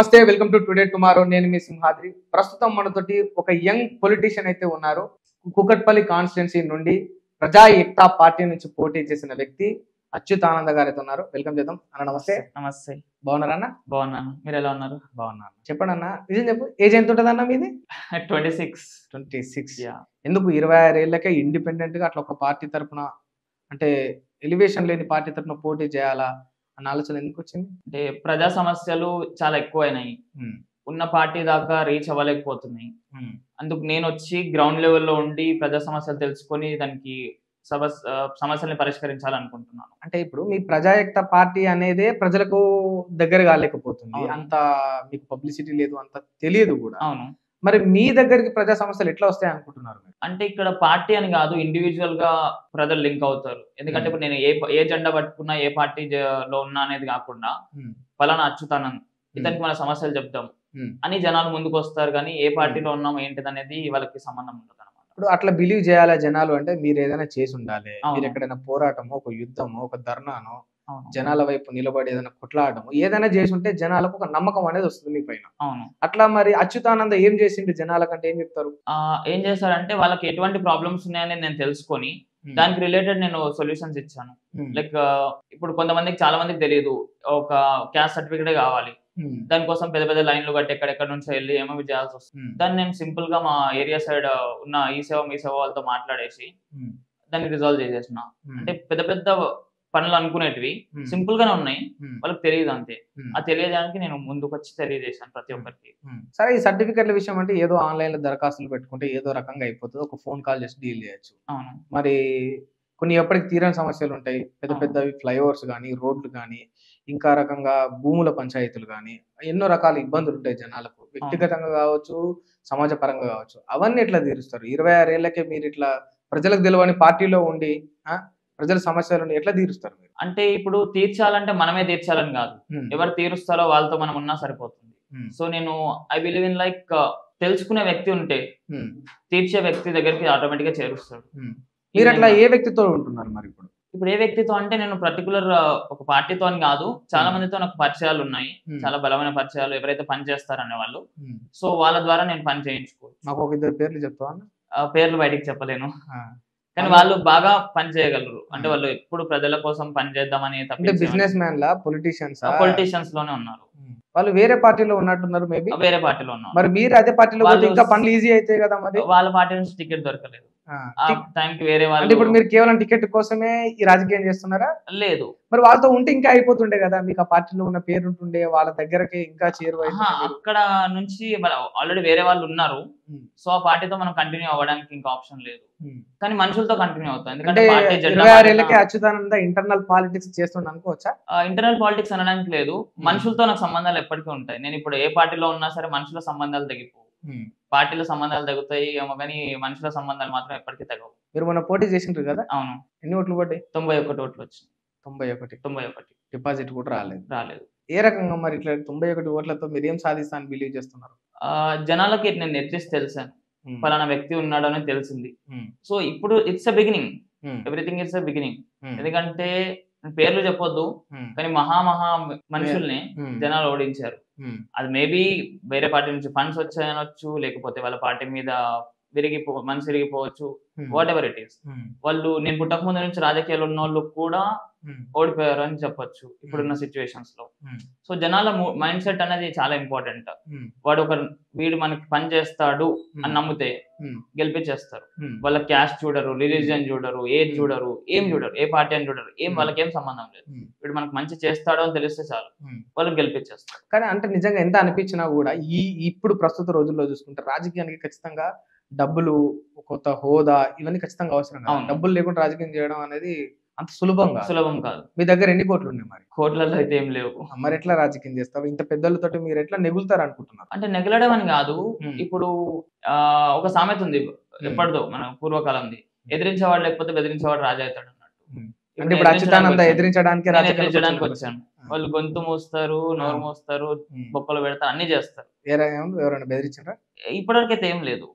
నమస్తే welcome to today tomorrow నేను మీ సింహాద్రి ప్రస్తుతం మనతోటి ఒక యంగ్ పొలిటీషియన్ అయితే ఉన్నారు కుకట్పల్లి కాన్స్టిట్యున్సీ నుండి ప్రజా ఏక్తా పార్టీ నుంచి పోటీ చేసిన వ్యక్తి అచ్యుతానంద గారు అయితే ఉన్నారు వెల్కమ్ చేద్దాం అన్న నమస్తే నమస్తే బాగున్నారా అన్న బాగున్నాను మీరు ఎలా ఉన్నారు బాగున్నాను చెప్పండి అన్న నిజం చెప్పు ఏజ్ ఎంత ఉంటుంది అన్న మీది ట్వంటీ సిక్స్ ట్వంటీ సిక్స్ ఎందుకు ఇరవై ఆరు ఏళ్ళకే ఇండిపెండెంట్ గా అట్లా ఒక పార్టీ తరపున అంటే ఎలివేషన్ లేని పార్టీ తరపున పోటీ చేయాలా అన్న ఆలోచన ఎందుకు వచ్చింది అంటే ప్రజా సమస్యలు చాలా ఎక్కువైనాయి ఉన్న పార్టీ దాకా రీచ్ అవ్వలేకపోతున్నాయి అందుకు నేను వచ్చి గ్రౌండ్ లెవెల్లో ఉండి ప్రజా సమస్యలు తెలుసుకొని దానికి సమ సమస్యల్ని పరిష్కరించాలనుకుంటున్నాను అంటే ఇప్పుడు మీ ప్రజాయుక్త పార్టీ అనేదే ప్రజలకు దగ్గర కాలేకపోతుంది అవును. అంత మీకు పబ్లిసిటీ లేదు అంత తెలియదు కూడా అవును మరి మీ దగ్గరికి ప్రజా సమస్యలు ఎట్లా వస్తాయి అనుకుంటున్నారు మీరు? అంటే ఇక్కడ పార్టీ అని కాదు ఇండివిజువల్ గా ప్రజలు లింక్ అవుతారు ఎందుకంటే ఇప్పుడు నేను ఏ ఏ జెండా పట్టుకున్నా ఏ పార్టీ లో ఉన్నా అనేది కాకుండా Hmm. ఫలానా అచ్యుతానంద్ ఇతనికి మన సమస్యలు చెప్తాం Hmm. అని జనాలు ముందుకు వస్తారు కానీ ఏ పార్టీలో ఉన్నాం ఏంటిది అనేది వాళ్ళకి సంబంధం ఉండదు అనమాట ఇప్పుడు అట్లా బిలీవ్ చేయాలా జనాలు అంటే మీరు ఏదైనా చేసి ఉండాలి అవును. మీరు ఎక్కడైనా పోరాటమో ఒక యుద్ధమో ఒక ధర్నానో అవును జనాల వైపు నిలబడి ఏదైనా కొట్లాడము ఏదైనా చేసి ఉంటే జనాలకు ఒక నమ్మకం అనేది వస్తుంది మీ పైన అవును అట్లా మరి అచ్యుతానంద ఏం చేసిండు జనాల కంటే ఏం చెప్తారు ఆ, ఏం చేశారంటే వాళ్ళకి ఎటువంటి ప్రాబ్లమ్స్ ఉన్నాయని నేను తెలుసుకొని దానికి రిలేటెడ్ నేను సొల్యూషన్స్ ఇచ్చాను లైక్ ఇప్పుడు కొంతమందికి చాలా మందికి తెలియదు ఒక క్యాస్ట్ సర్టిఫికేట్ కావాలి Hmm. దానికోసం పెద్ద పెద్ద లైన్లు కట్టి ఎక్కడెక్కడ నుంచి వెళ్ళి ఏమేమి చేయాల్సి వస్తుంది Hmm. దాన్ని నేను సింపుల్ గా మా ఏరియా సైడ్ ఉన్న ఈ సేవ మీ సేవ వాళ్ళతో మాట్లాడేసి Hmm. దాన్ని రిజాల్వ్ చేసేసిన Hmm. అంటే పెద్ద పెద్ద పనులు అనుకునేటివి Hmm. సింపుల్ గానే ఉన్నాయి Hmm. వాళ్ళకి తెలియదు అంతే Hmm. ఆ తెలియడానికి నేను ముందుకు వచ్చి తెలియజేశాను ప్రతి ఒక్కరికి ఉమ్. సరే ఈ సర్టిఫికెట్ల విషయం అంటే ఏదో ఆన్లైన్ లో దరఖాస్తులు పెట్టుకుంటే ఏదో రకంగా అయిపోతుంది ఒక ఫోన్ కాల్ చేసి డీల్ చేయొచ్చు అవును మరి కొన్ని ఎప్పటికి తీరని సమస్యలు ఉంటాయి పెద్ద అవును. పెద్దవి ఫ్లైఓవర్స్ కానీ రోడ్లు కానీ ఇంకా రకంగా భూముల పంచాయతీలు కానీ ఎన్నో రకాల ఇబ్బందులు ఉంటాయి జనాలకు వ్యక్తిగతంగా కావచ్చు సమాజ పరంగా కావచ్చు అవన్నీ ఎట్లా తీరుస్తారు ఇరవై ఆరు ఏళ్ళకే మీరు ఇట్లా ప్రజలకు తెలియని పార్టీలో ఉండి ఆ, ప్రజల సమస్యలను ఎట్లా తీరుస్తారు మీరు అంటే ఇప్పుడు తీర్చాలంటే మనమే తీర్చాలని కాదు ఉమ్. ఎవరు తీరుస్తారో వాళ్ళతో మనం ఉన్నా సరిపోతుంది ఉమ్. సో నేను ఐ బిలీవ్ ఇన్ లైక్ తెలుసుకునే వ్యక్తి ఉంటే ఉమ్. తీర్చే వ్యక్తి దగ్గరికి ఆటోమేటిక్ గా చేరుస్తాడు ఉమ్. మీరు అట్లా ఏ వ్యక్తితో ఉంటున్నారు మరి ఇప్పుడు ఇప్పుడు ఏ వ్యక్తితో అంటే నేను పర్టికులర్ ఒక పార్టీతో అని కాదు చాలా Hmm. మందితో నాకు పరిచయాలు ఉన్నాయి ఉమ్. చాలా బలమైన పరిచయాలు ఎవరైతే పని చేస్తారనే వాళ్ళు ఉమ్. సో వాళ్ళ ద్వారా నేను పని చేయించుకోవచ్చు మాకు ఒక ఇద్దరు పేర్లు చెప్తావా అన్న? ఆ పేర్లు బయటికి చెప్పలేను ఆ. కానీ అవును. వాళ్ళు బాగా పని చేయగలరు అంటే Hmm. వాళ్ళు ఎప్పుడు ప్రజల కోసం పని చేద్దామని అంటే బిజినెస్ మ్యాన్ లా పొలిటీషియన్స్ పొలిటీషియన్స్ లోనే ఉన్నారు వాళ్ళు వేరే పార్టీలో ఉన్నట్టున్నారు మేబీ వేరే పార్టీలో ఉన్నారు మరి మీరు అదే పార్టీలో పోతే వాళ్ళు- ఇంకా పనులు ఈజీ అవుతాయి కదా మరి వాళ్ళ పార్టీ నుంచి టికెట్ దొరకలేదు ఆ, ఆ టిక్- టైంకి వేరే అంటే వాళ్ళు ఇప్పుడు మీరు కేవలం టికెట్ కోసమే ఈ రాజకీయం చేస్తున్నారా లేదు మరి వాళ్ళతో ఉంటే ఇంకా అయిపోతుండే కదా మీకు ఆ పార్టీలో ఉన్న పేరు ఉంటుండే వాళ్ళ దగ్గరకి ఇంకా ఆహా, చేరువైతే అక్కడ నుంచి ఆల్రెడీ వేరే వాళ్ళు ఉన్నారు Hmm. సో ఆ పార్టీతో మనం కంటిన్యూ అవ్వడానికి ఇంకా ఆప్షన్ లేదు కానీ మనుషులతో కంటిన్యూ అవుతాం అంటే ఎందుకంటే పార్టీ ఇరవై ఆరు ఏళ్ళకే అచ్యుతానంద ఇంటర్నల్ పాలిటిక్స్ చేస్తుండ అనుకోవచ్చా ఇంటర్నల్ పాలిటిక్స్ అనడానికి లేదు Hmm. మనుషులతో నాకు సంబంధాలు ఎప్పటికీ ఉంటాయి నేను ఇప్పుడు ఏ పార్టీలో ఉన్నా సరే మనుషుల సంబంధాలు తగ్గిపోవు పార్టీల సంబంధాలు తగ్గుతాయి ఏమో కానీ మనుషుల సంబంధాలు మాత్రం ఎప్పటికీ తగ్గవు మీరు మొన్న పోటీ చేసిండ్రు కదా అవును ఎన్ని ఓట్లు పడ్డాయి తొంభై ఒకటి ఓట్లు వచ్చింది తొంభై ఒకటి తొంభై ఒకటి డిపాజిట్ కూడా రాలేదు రాలేదు ఏ రకంగా మరి ఇట్లా తొంభై ఒకటి ఓట్లతో మీరు ఏం సాధిస్తానని బిలీవ్ చేస్తున్నారు ఆ, జనాలకి నేను ఎట్లీస్ట్ తెలిసాను ఉమ్. ఫలానా వ్యక్తి ఉన్నాడు అని తెలిసింది ఉమ్. సో ఇప్పుడు it's a beginning um. Everything it's a beginning um. ఎందుకంటే పేర్లు చెప్పొద్దు ఉమ్. కానీ మహా మహా మనుషుల్ని ఉమ్. జనాలు ఓడించారు ఉమ్. అది మేబీ వేరే పార్టీ నుంచి ఫండ్స్ వచ్చాయనొచ్చు లేకపోతే వాళ్ళ పార్టీ మీద విరిగిపో మనసు విరిగిపోవచ్చు um. Whatever it is um. వాళ్ళు నేను పుట్టక ముందు నుంచి రాజకీయాలు ఉన్న వాళ్ళు కూడా ఉమ్. ఓడిపోయారు అని చెప్పొచ్చు ఇప్పుడున్న సిచ్యువేషన్స్ లో ఉమ్. సో జనాల మైండ్ సెట్ అనేది చాలా ఇంపార్టెంట్ ఉమ్. వాడు ఒక వీడు మనకి పని చేస్తాడు ఉమ్. అని నమ్మితే ఉమ్. గెలిపించేస్తారు ఉమ్. వాళ్ళ క్యాస్ట్ చూడరు రిలీజియన్ చూడరు ఏజ్ Hmm. చూడరు ఏం చూడరు ఏ పార్టీ అని చూడరు ఏం Hmm. వాళ్ళకి ఏం సంబంధం లేదు Hmm. వీడు మనకు మంచి చేస్తాడో అని తెలిస్తే చాలు ఉమ్. వాళ్ళు గెలిపించేస్తారు కానీ అంటే నిజంగా ఎంత అనిపించినా కూడా ఈ ఇప్పుడు ప్రస్తుత రోజుల్లో చూసుకుంటే రాజకీయానికి ఖచ్చితంగా డబ్బులు కొత్త హోదా ఇవన్నీ ఖచ్చితంగా అవసరం కదా అవును. డబ్బులు లేకుండా రాజకీయం చేయడం అనేది అంత సులభంగా సులభం కాదు మీ దగ్గర ఎన్ని కోట్లు ఉన్నాయి మరి కోట్లలో అయితే ఏం లేవు మరి ఎట్లా రాజకీయం చేస్తారు ఇంత పెద్దలతోటి మీరు ఎట్లా నెగులుతారు అనుకుంటున్నారు అంటే నెగలడం అని కాదు Hmm. ఇప్పుడు ఆ ఒక సామెత ఉంది ఎప్పటిదో మన పూర్వకాలంది ఎదిరించేవాడు లేకపోతే బెదిరించేవాడు రాజా అవుతాడు అన్నట్టు Hmm. ఇప్పుడు అంటే ఇప్పుడు నేను అచ్యుతానంద ఎదిరించడానికి ఎదిరించడానికి నేను రాజకీయాలకు ఎదిరించడానికి వచ్చారు. వచ్చాను వాళ్ళు గొంతు మూస్తారు నోరు Hmm. మూస్తారు ఉమ్. బొక్కలు పెడతారు అన్ని చేస్తారు వేరే ఏమన్నా ఎవరైనా బెదిరించారా ఇప్పటివరకు అయితే ఏం లేదు ఆ.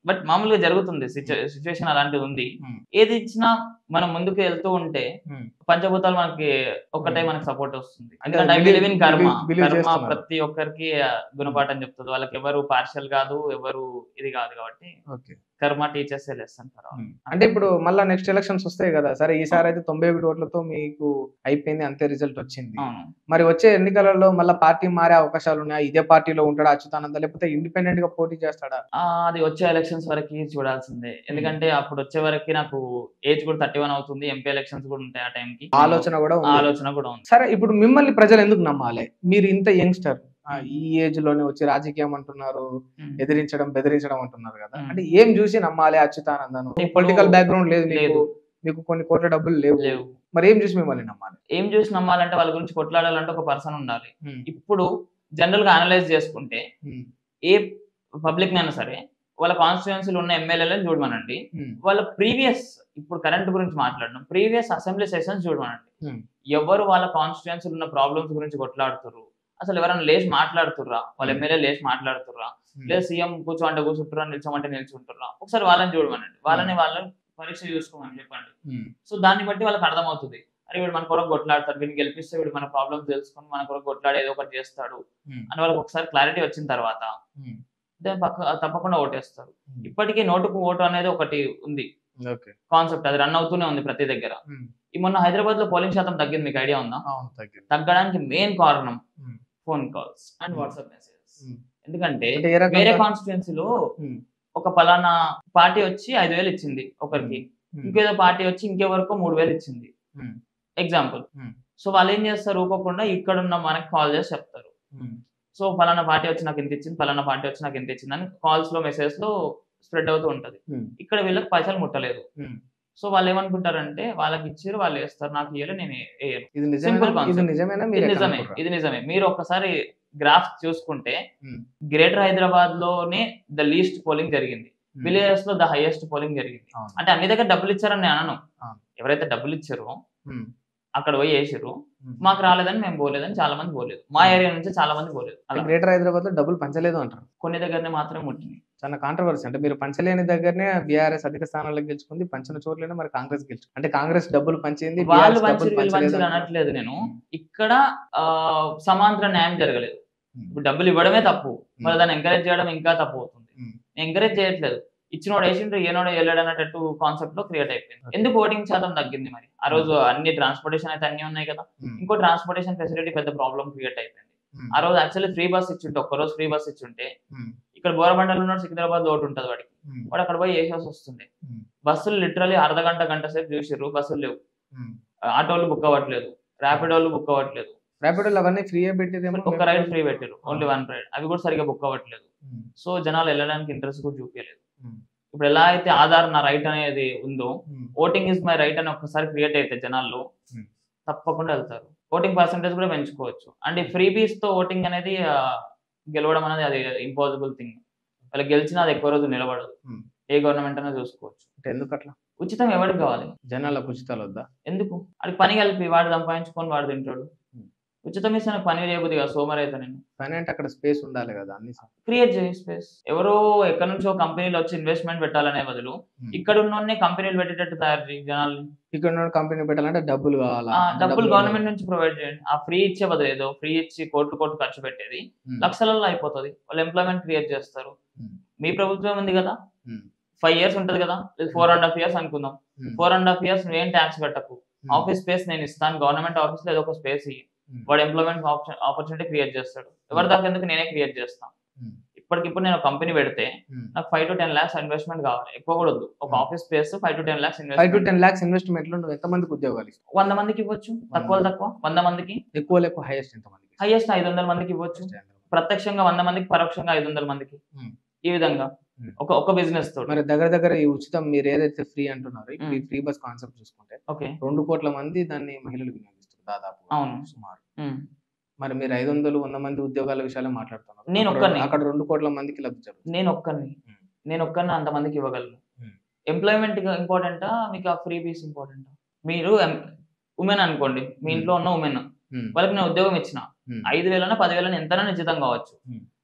బట్ మామూలుగా జరుగుతుంది సిచ్యువేషన్ అలాంటిది ఉంది Hmm. ఏది ఇచ్చినా మనం ముందుకు వెళ్తూ ఉంటే Hmm. పంచభూతాలు మనకి ఒక్కటే Hmm. మనకి సపోర్ట్ వస్తుంది అంటే ఎందుకంటే I believe- believe in karma believe- believe కర్మ చేస్తున్నారు. ప్రతి ఒక్కరికి ఆ, గుణపాఠం చెప్తుంది వాళ్ళకి ఎవరు పార్షల్ కాదు ఎవరు ఇది కాదు కాబట్టి ఓకే కర్మ టీచర్స్ లెస్ అంటారు అంటే ఇప్పుడు మళ్ళీ నెక్స్ట్ ఎలక్షన్స్ వస్తాయి కదా సరే ఈసారి అయితే తొంభై ఒకటి ఓట్లతో మీకు అయిపోయింది అంతే రిజల్ట్ వచ్చింది అవును మరి వచ్చే ఎన్నికలలో మళ్ళీ పార్టీ మారే అవకాశాలు ఉన్నాయి ఇదే పార్టీలో ఉంటాడా అచ్యుతానంద లేకపోతే ఇండిపెండెంట్ గా పోటీ చేస్తాడా ఆ, అది వచ్చే ఎలక్షన్స్ వరకు చూడాల్సిందే ఎందుకంటే అప్పుడు వచ్చే వరకు నాకు ఏజ్ కూడా థర్టీ వన్ అవుతుంది ఎంపీ ఎలక్షన్స్ కూడా ఉంటాయి ఆ టైంకి ఆలోచన కూడా ఉంది. ఆలోచన కూడా ఉంది సరే ఇప్పుడు మిమ్మల్ని ప్రజలు ఎందుకు నమ్మాలి మీరు ఇంత యంగ్స్టర్ ఈ ఏజ్ లోనే వచ్చి రాజకీయం అంటున్నారు ఉమ్. ఎదిరించడం బెదిరించడం అంటున్నారు కదా మ్మ్. అంటే ఏం చూసి నమ్మాలి అచ్యుతానందను ఇప్పుడు- పొలిటికల్ బ్యాక్గ్రౌండ్ లేదు లేదు. మీకు మీకు కొన్ని కోట్ల డబ్బులు లేవు లేవు మరి ఏం చూసి మిమ్మల్ని నమ్మాలి ఏం చూసి నమ్మాలంటే వాళ్ళ గురించి కొట్లాడాలంటే ఒక పర్సన్ ఉండాలి మ్మ్. ఇప్పుడు జనరల్ గా అనలైజ్ చేసుకుంటే మ్మ్. ఏ పబ్లిక్ నైనా సరే వాళ్ళ కాన్స్టిట్యున్సీలో ఉన్న ఎమ్మెల్యేలను చూడమనండి మ్మ్. వాళ్ళ ప్రీవియస్ ఇప్పుడు కరెంట్ గురించి మాట్లాడడం ప్రీవియస్ అసెంబ్లీ సెషన్స్ చూడమనండి Hmm. ఎవరు వాళ్ళ కాన్స్టిట్యున్సీలో ఉన్న ప్రాబ్లమ్స్ గురించి కొట్లాడుతుర్రు అసలు ఎవరైనా లేచి మాట్లాడుతుర్రా వాళ్ళ Hmm. ఎమ్మెల్యే లేచి మాట్లాడుతుర్రా మ్మ్. లేదా సీఎం కూర్చోమంటే కూర్చుంటురా నిల్చోమంటే నిల్చుంటుర్రా ఒకసారి వాళ్ళని చూడమనండి వాళ్ళని వాళ్ళని పరీక్ష చూసుకోమని చెప్పండి మ్మ్. సో దాన్ని బట్టి వాళ్ళకి అర్థమవుతుంది అరే వీడు మన కొరకు కొట్లాడతాడు వీడిని గెలిపిస్తే వీడు మన ప్రాబ్లమ్స్ తెలుసుకొని మన కొరకు కొట్లాడి ఏదో ఒకటి చేస్తాడు మ్మ్. అని వాళ్ళకి ఒకసారి క్లారిటీ వచ్చిన తర్వాత మ్మ్. then పక్క తప్పకుండా ఓటేస్తారు మ్మ్. ఇప్పటికీ నోటుకు ఓటు అనేది ఒకటి ఉంది ఓకే కాన్సెప్ట్ అది రన్ అవుతూనే ఉంది ప్రతి దగ్గర మ్మ్. ఈ మొన్న హైదరాబాద్ లో పోలింగ్ శాతం తగ్గింది మీకు ఐడియా ఉందా అవును తగ్గింది తగ్గడానికి మెయిన్ కారణం hmm. Phone calls and hmm. WhatsApp messages hmm. ఎందుకంటే అంటే ఏ రకంగా? వేరే కాన్స్టిట్యున్సీలో మ్మ్. ఒక పలానా పార్టీ వచ్చి ఐదు వేలు ఇచ్చింది ఒకరికి మ్మ్. ఇంకేదో పార్టీ వచ్చి ఇంకెవరికో మూడు వేలు ఇచ్చింది మ్మ్. ఎగ్జాంపుల్ మ్మ్. సో వాళ్ళు ఏం చేస్తారు ఊపకుండా ఇక్కడ ఉన్న మనకి కాల్ చేసి చెప్తారు మ్మ్. సో ఫలానా పార్టీ వచ్చి నాకు ఎంత ఇచ్చింది ఫలానా పార్టీ వచ్చి నాకు ఎంత ఇచ్చింది అని కాల్స్ లో మెసేజ్ లో స్ప్రెడ్ అవుతూ ఉంటది మ్మ్. ఇక్కడ వీళ్ళకి పైసలు ముట్టలేదు మ్మ్. సో వాళ్ళు ఏమనుకుంటారంటే వాళ్ళకి ఇచ్చారు వాళ్ళు వేస్తారు నాకు ఇయ్యలే నేను వేయను ఇది Simple నిజమేనా concept. ఇది నిజమేనా ఇది మీరు ఎక్కడ నిజమే అనుకుంటారు? ఇది నిజమే మీరు ఒకసారి గ్రాఫ్ చూసుకుంటే మ్మ్. గ్రేటర్ హైదరాబాద్ లోనే ద లీస్ట్ పోలింగ్ జరిగింది మ్మ్. విలేజెస్ లో ద హైయెస్ట్ పోలింగ్ జరిగింది అవును. అంటే అన్ని దగ్గర డబ్బులు ఇచ్చారని నేను అనను అవును. ఎవరైతే డబ్బులు ఇచ్చారో మ్మ్. అక్కడ పోయి వేసారు మ్మ్. మాకు రాలేదని మేము పోలేదని చాలా మంది పోలేదు మా ఏరియా నుంచి చాలా మంది పోలేదు అలా గ్రేటర్ హైదరాబాద్ లో డబ్బులు పంచలేదు అంటారు కొన్ని దగ్గరనే మాత్రమే ముట్టింది చాలా కాంట్రవర్సీ అంటే మీరు పంచలేని దగ్గరనే బీఆర్ఎస్ అధిక స్థానాలకు గెలుచుకుంది పంచిన చోట్లనే మరి కాంగ్రెస్ గెలుచుకుంది అంటే కాంగ్రెస్ డబ్బులు పంచింది వాళ్ళు BRS డబ్బులు పంచిరు వీళ్ళు పంచలేదు పంచిరు అంటారు. అనట్లేదు నేను ఇక్కడ ఆ, సమాంతర న్యాయం జరగలేదు మ్మ్. ఇప్పుడు డబ్బులు ఇవ్వడమే తప్పు మరి దాన్ని ఎంకరేజ్ చేయడం ఇంకా తప్పు అవుతుంది మ్మ్. నేను ఎంకరేజ్ చేయట్లేదు ఇచ్చినోడు వేసిండ్రు ఏనోడు వెళ్ళాడు అన్నట్టు కాన్సెప్ట్ లో క్రియేట్ అయిపోయింది Okay. ఎందుకు ఓటింగ్ శాతం తగ్గింది మరి ఆ రోజు అన్ని ట్రాన్స్పోర్టేషన్ అయితే అన్ని ఉన్నాయి కదా మ్మ్. ఇంకో ట్రాన్స్పోర్టేషన్ ఫెసిలిటీ పెద్ద ప్రాబ్లం క్రియేట్ అయిపోయింది మ్మ్. ఆ రోజు యాక్చువల్లీ ఫ్రీ బస్ ఇచ్చుంటే ఒక్క రోజు ఫ్రీ బస్ ఇచ్చుంటే మ్మ్. ఇక్కడ బోరబండలో ఉన్నాడు సికింద్రాబాద్ లో ఒకటి ఉంటుంది వాడికి మ్మ్. వాడు అక్కడ పోయి వేసేసి వస్తుంది మ్మ్. బస్సులు లిటరలీ అర్ధ గంట గంట సేపు చూసిర్రు బస్సులు లేవు మ్మ్. ఆటోలు బుక్ అవ్వట్లేదు ర్యాపిడోలు బుక్ అవ్వట్లేదు ర్యాపిడోలు అవన్నీ ఫ్రీ పెట్టిదేమో ఒక రైడ్ ఫ్రీ పెట్టారు ఓన్లీ వన్ రైడ్ అవి కూడా సరిగా బుక్ అవ్వట్లేదు మ్మ్. సో జనాలు వెళ్ళడానికి ఇంట్రెస్ట్ కూడా చూపించలేదు మ్మ్. ఇప్పుడు ఎలా అయితే ఆధార్ నా రైట్ అనేది ఉందో hmm. Voting is my right అని ఒకసారి క్రియేట్ అయితే జనాల్లో Hmm. తప్పకుండా వెళ్తారు ఓటింగ్ పర్సంటేజ్ కూడా పెంచుకోవచ్చు అండ్ ఈ ఫ్రీబీస్ తో ఓటింగ్ అనేది ఆ, గెలవడం అనేది అది ఇంపాసిబుల్ థింగ్ వాళ్ళు గెలిచినా అది ఎక్కువ రోజు నిలబడదు Hmm. ఏ గవర్నమెంట్ అయినా చూసుకోవచ్చు అంటే ఎందుకు అట్లా ఉచితం ఎవరికి కావాలి జనాలకు ఉచితాలు వద్దా ఎందుకు అది పని కలిపి వాడు సంపాదించుకొని వాడు తింటాడు Hmm. ఉచితం ఇస్తే నాకు పని చేయబుద్ది కదా సోమరైతే నేను పని అంటే అక్కడ స్పేస్ ఉండాలి కదా అన్ని స- క్రియేట్ చేయి స్పేస్ ఎవరో ఎక్కడి నుంచో కంపెనీలు వచ్చి ఇన్వెస్ట్మెంట్ పెట్టాలనే బదులు మ్మ్. ఇక్కడ ఉన్న కంపెనీలు పెట్టేటట్టు తయారు చేయి జనాల్ని ఇక్కడ కంపెనీ పెట్టాలంటే డబ్బులు కావాలా ఆ, అంటే డబ్బులు గవర్నమెంట్ నుంచి ప్రొవైడ్ చేయండి ఆ ఫ్రీ ఇచ్చే బదులు ఏదో ఫ్రీ ఇచ్చి కోట్లు కోట్లు ఖర్చు పెట్టేది మ్మ్. లక్షలలో అయిపోతుంది వాళ్ళు ఎంప్లాయ్మెంట్ క్రియేట్ చేస్తారు మ్మ్. మీ ప్రభుత్వం ఉంది కదా మ్మ్. ఫైవ్ ఇయర్స్ ఉంటది కదా ఫోర్ అండ్ హాఫ్ ఇయర్స్ అనుకుందాం hmm. Four and half years నువ్వేం ట్యాక్స్ కట్టకు మ్మ్. ఆఫీస్ స్పేస్ నేను ఇస్తాను గవర్నమెంట్ ఆఫీస్ లో ఏదో ఒక స్పేస్ ఇయ్యి మ్మ్. వాడు ఎంప్లాయ్మెంట్ ఆపర్చునిటీ క్రియేట్ చేస్తాడు ఎవరి దాకా ఎందుకు నేనే క్రియేట్ చేస్తాను మ్మ్. ఇప్పటికిప్పుడు నేను కంపెనీ పెడితే మ్మ్. నాకు five to ten lakhs investment కావాలి ఎక్కువ కూడా వద్దు ఒక Hmm. Office space five to ten lakhs five to investment ten lakhs investment లో నువ్వు ఎంత మందికి ఉద్యోగాలు ఇస్తావు వంద మందికి ఇవ్వచ్చు తక్కువ తక్కువ వంద మందికి ఎక్కువ ఎక్కువ హైయెస్ట్ ఎంత మందికి ఇస్తావు? హైయెస్ట్ ఐదు వందల మందికి ఇవ్వచ్చు ప్రత్యక్షంగా వంద మందికి పరోక్షంగా ఐదు వందల మందికి Hmm. ఈ విధంగా Hmm. ఒక ఒక బిజినెస్ తోటి మరి దగ్గర దగ్గర ఈ ఉచితం మీరు ఏదైతే ఫ్రీ అంటున్నారో ఇప్పుడు ఈ మ్మ్. ఫ్రీ బస్ కాన్సెప్ట్ చూసుకుంటే ఓకే రెండు కోట్ల మంది దాన్ని మహిళలు వినియోగిస్తారు దాదాపు అవును. సుమారు Hmm. మరి మీరు ఐదు వందలు వంద మంది ఉద్యోగాల విషయాలే మాట్లాడుతున్నారు నేను అక్కడ ఒక్కడిని. అక్కడ రెండు కోట్ల మందికి లబ్ధి జరుగుతుంది నేను ఒక్కరిని Hmm. నేను ఒక్కరిని అంత మందికి ఇవ్వగలను Hmm. ఎంప్లాయ్మెంట్ ఇంపార్టెంటా మీకు ఆ ఫ్రీ పీస్ ఇంపార్టెంటా మీరు ఉమెన్ అనుకోండి మీ Hmm. ఇంట్లో ఉన్న ఉమెన్ మ్మ్. వాళ్ళకి నేను ఉద్యోగం ఇచ్చిన మ్మ్. ఐదు వేలన పదివేలని ఎంతైనా నిశ్చితం కావచ్చు Hmm.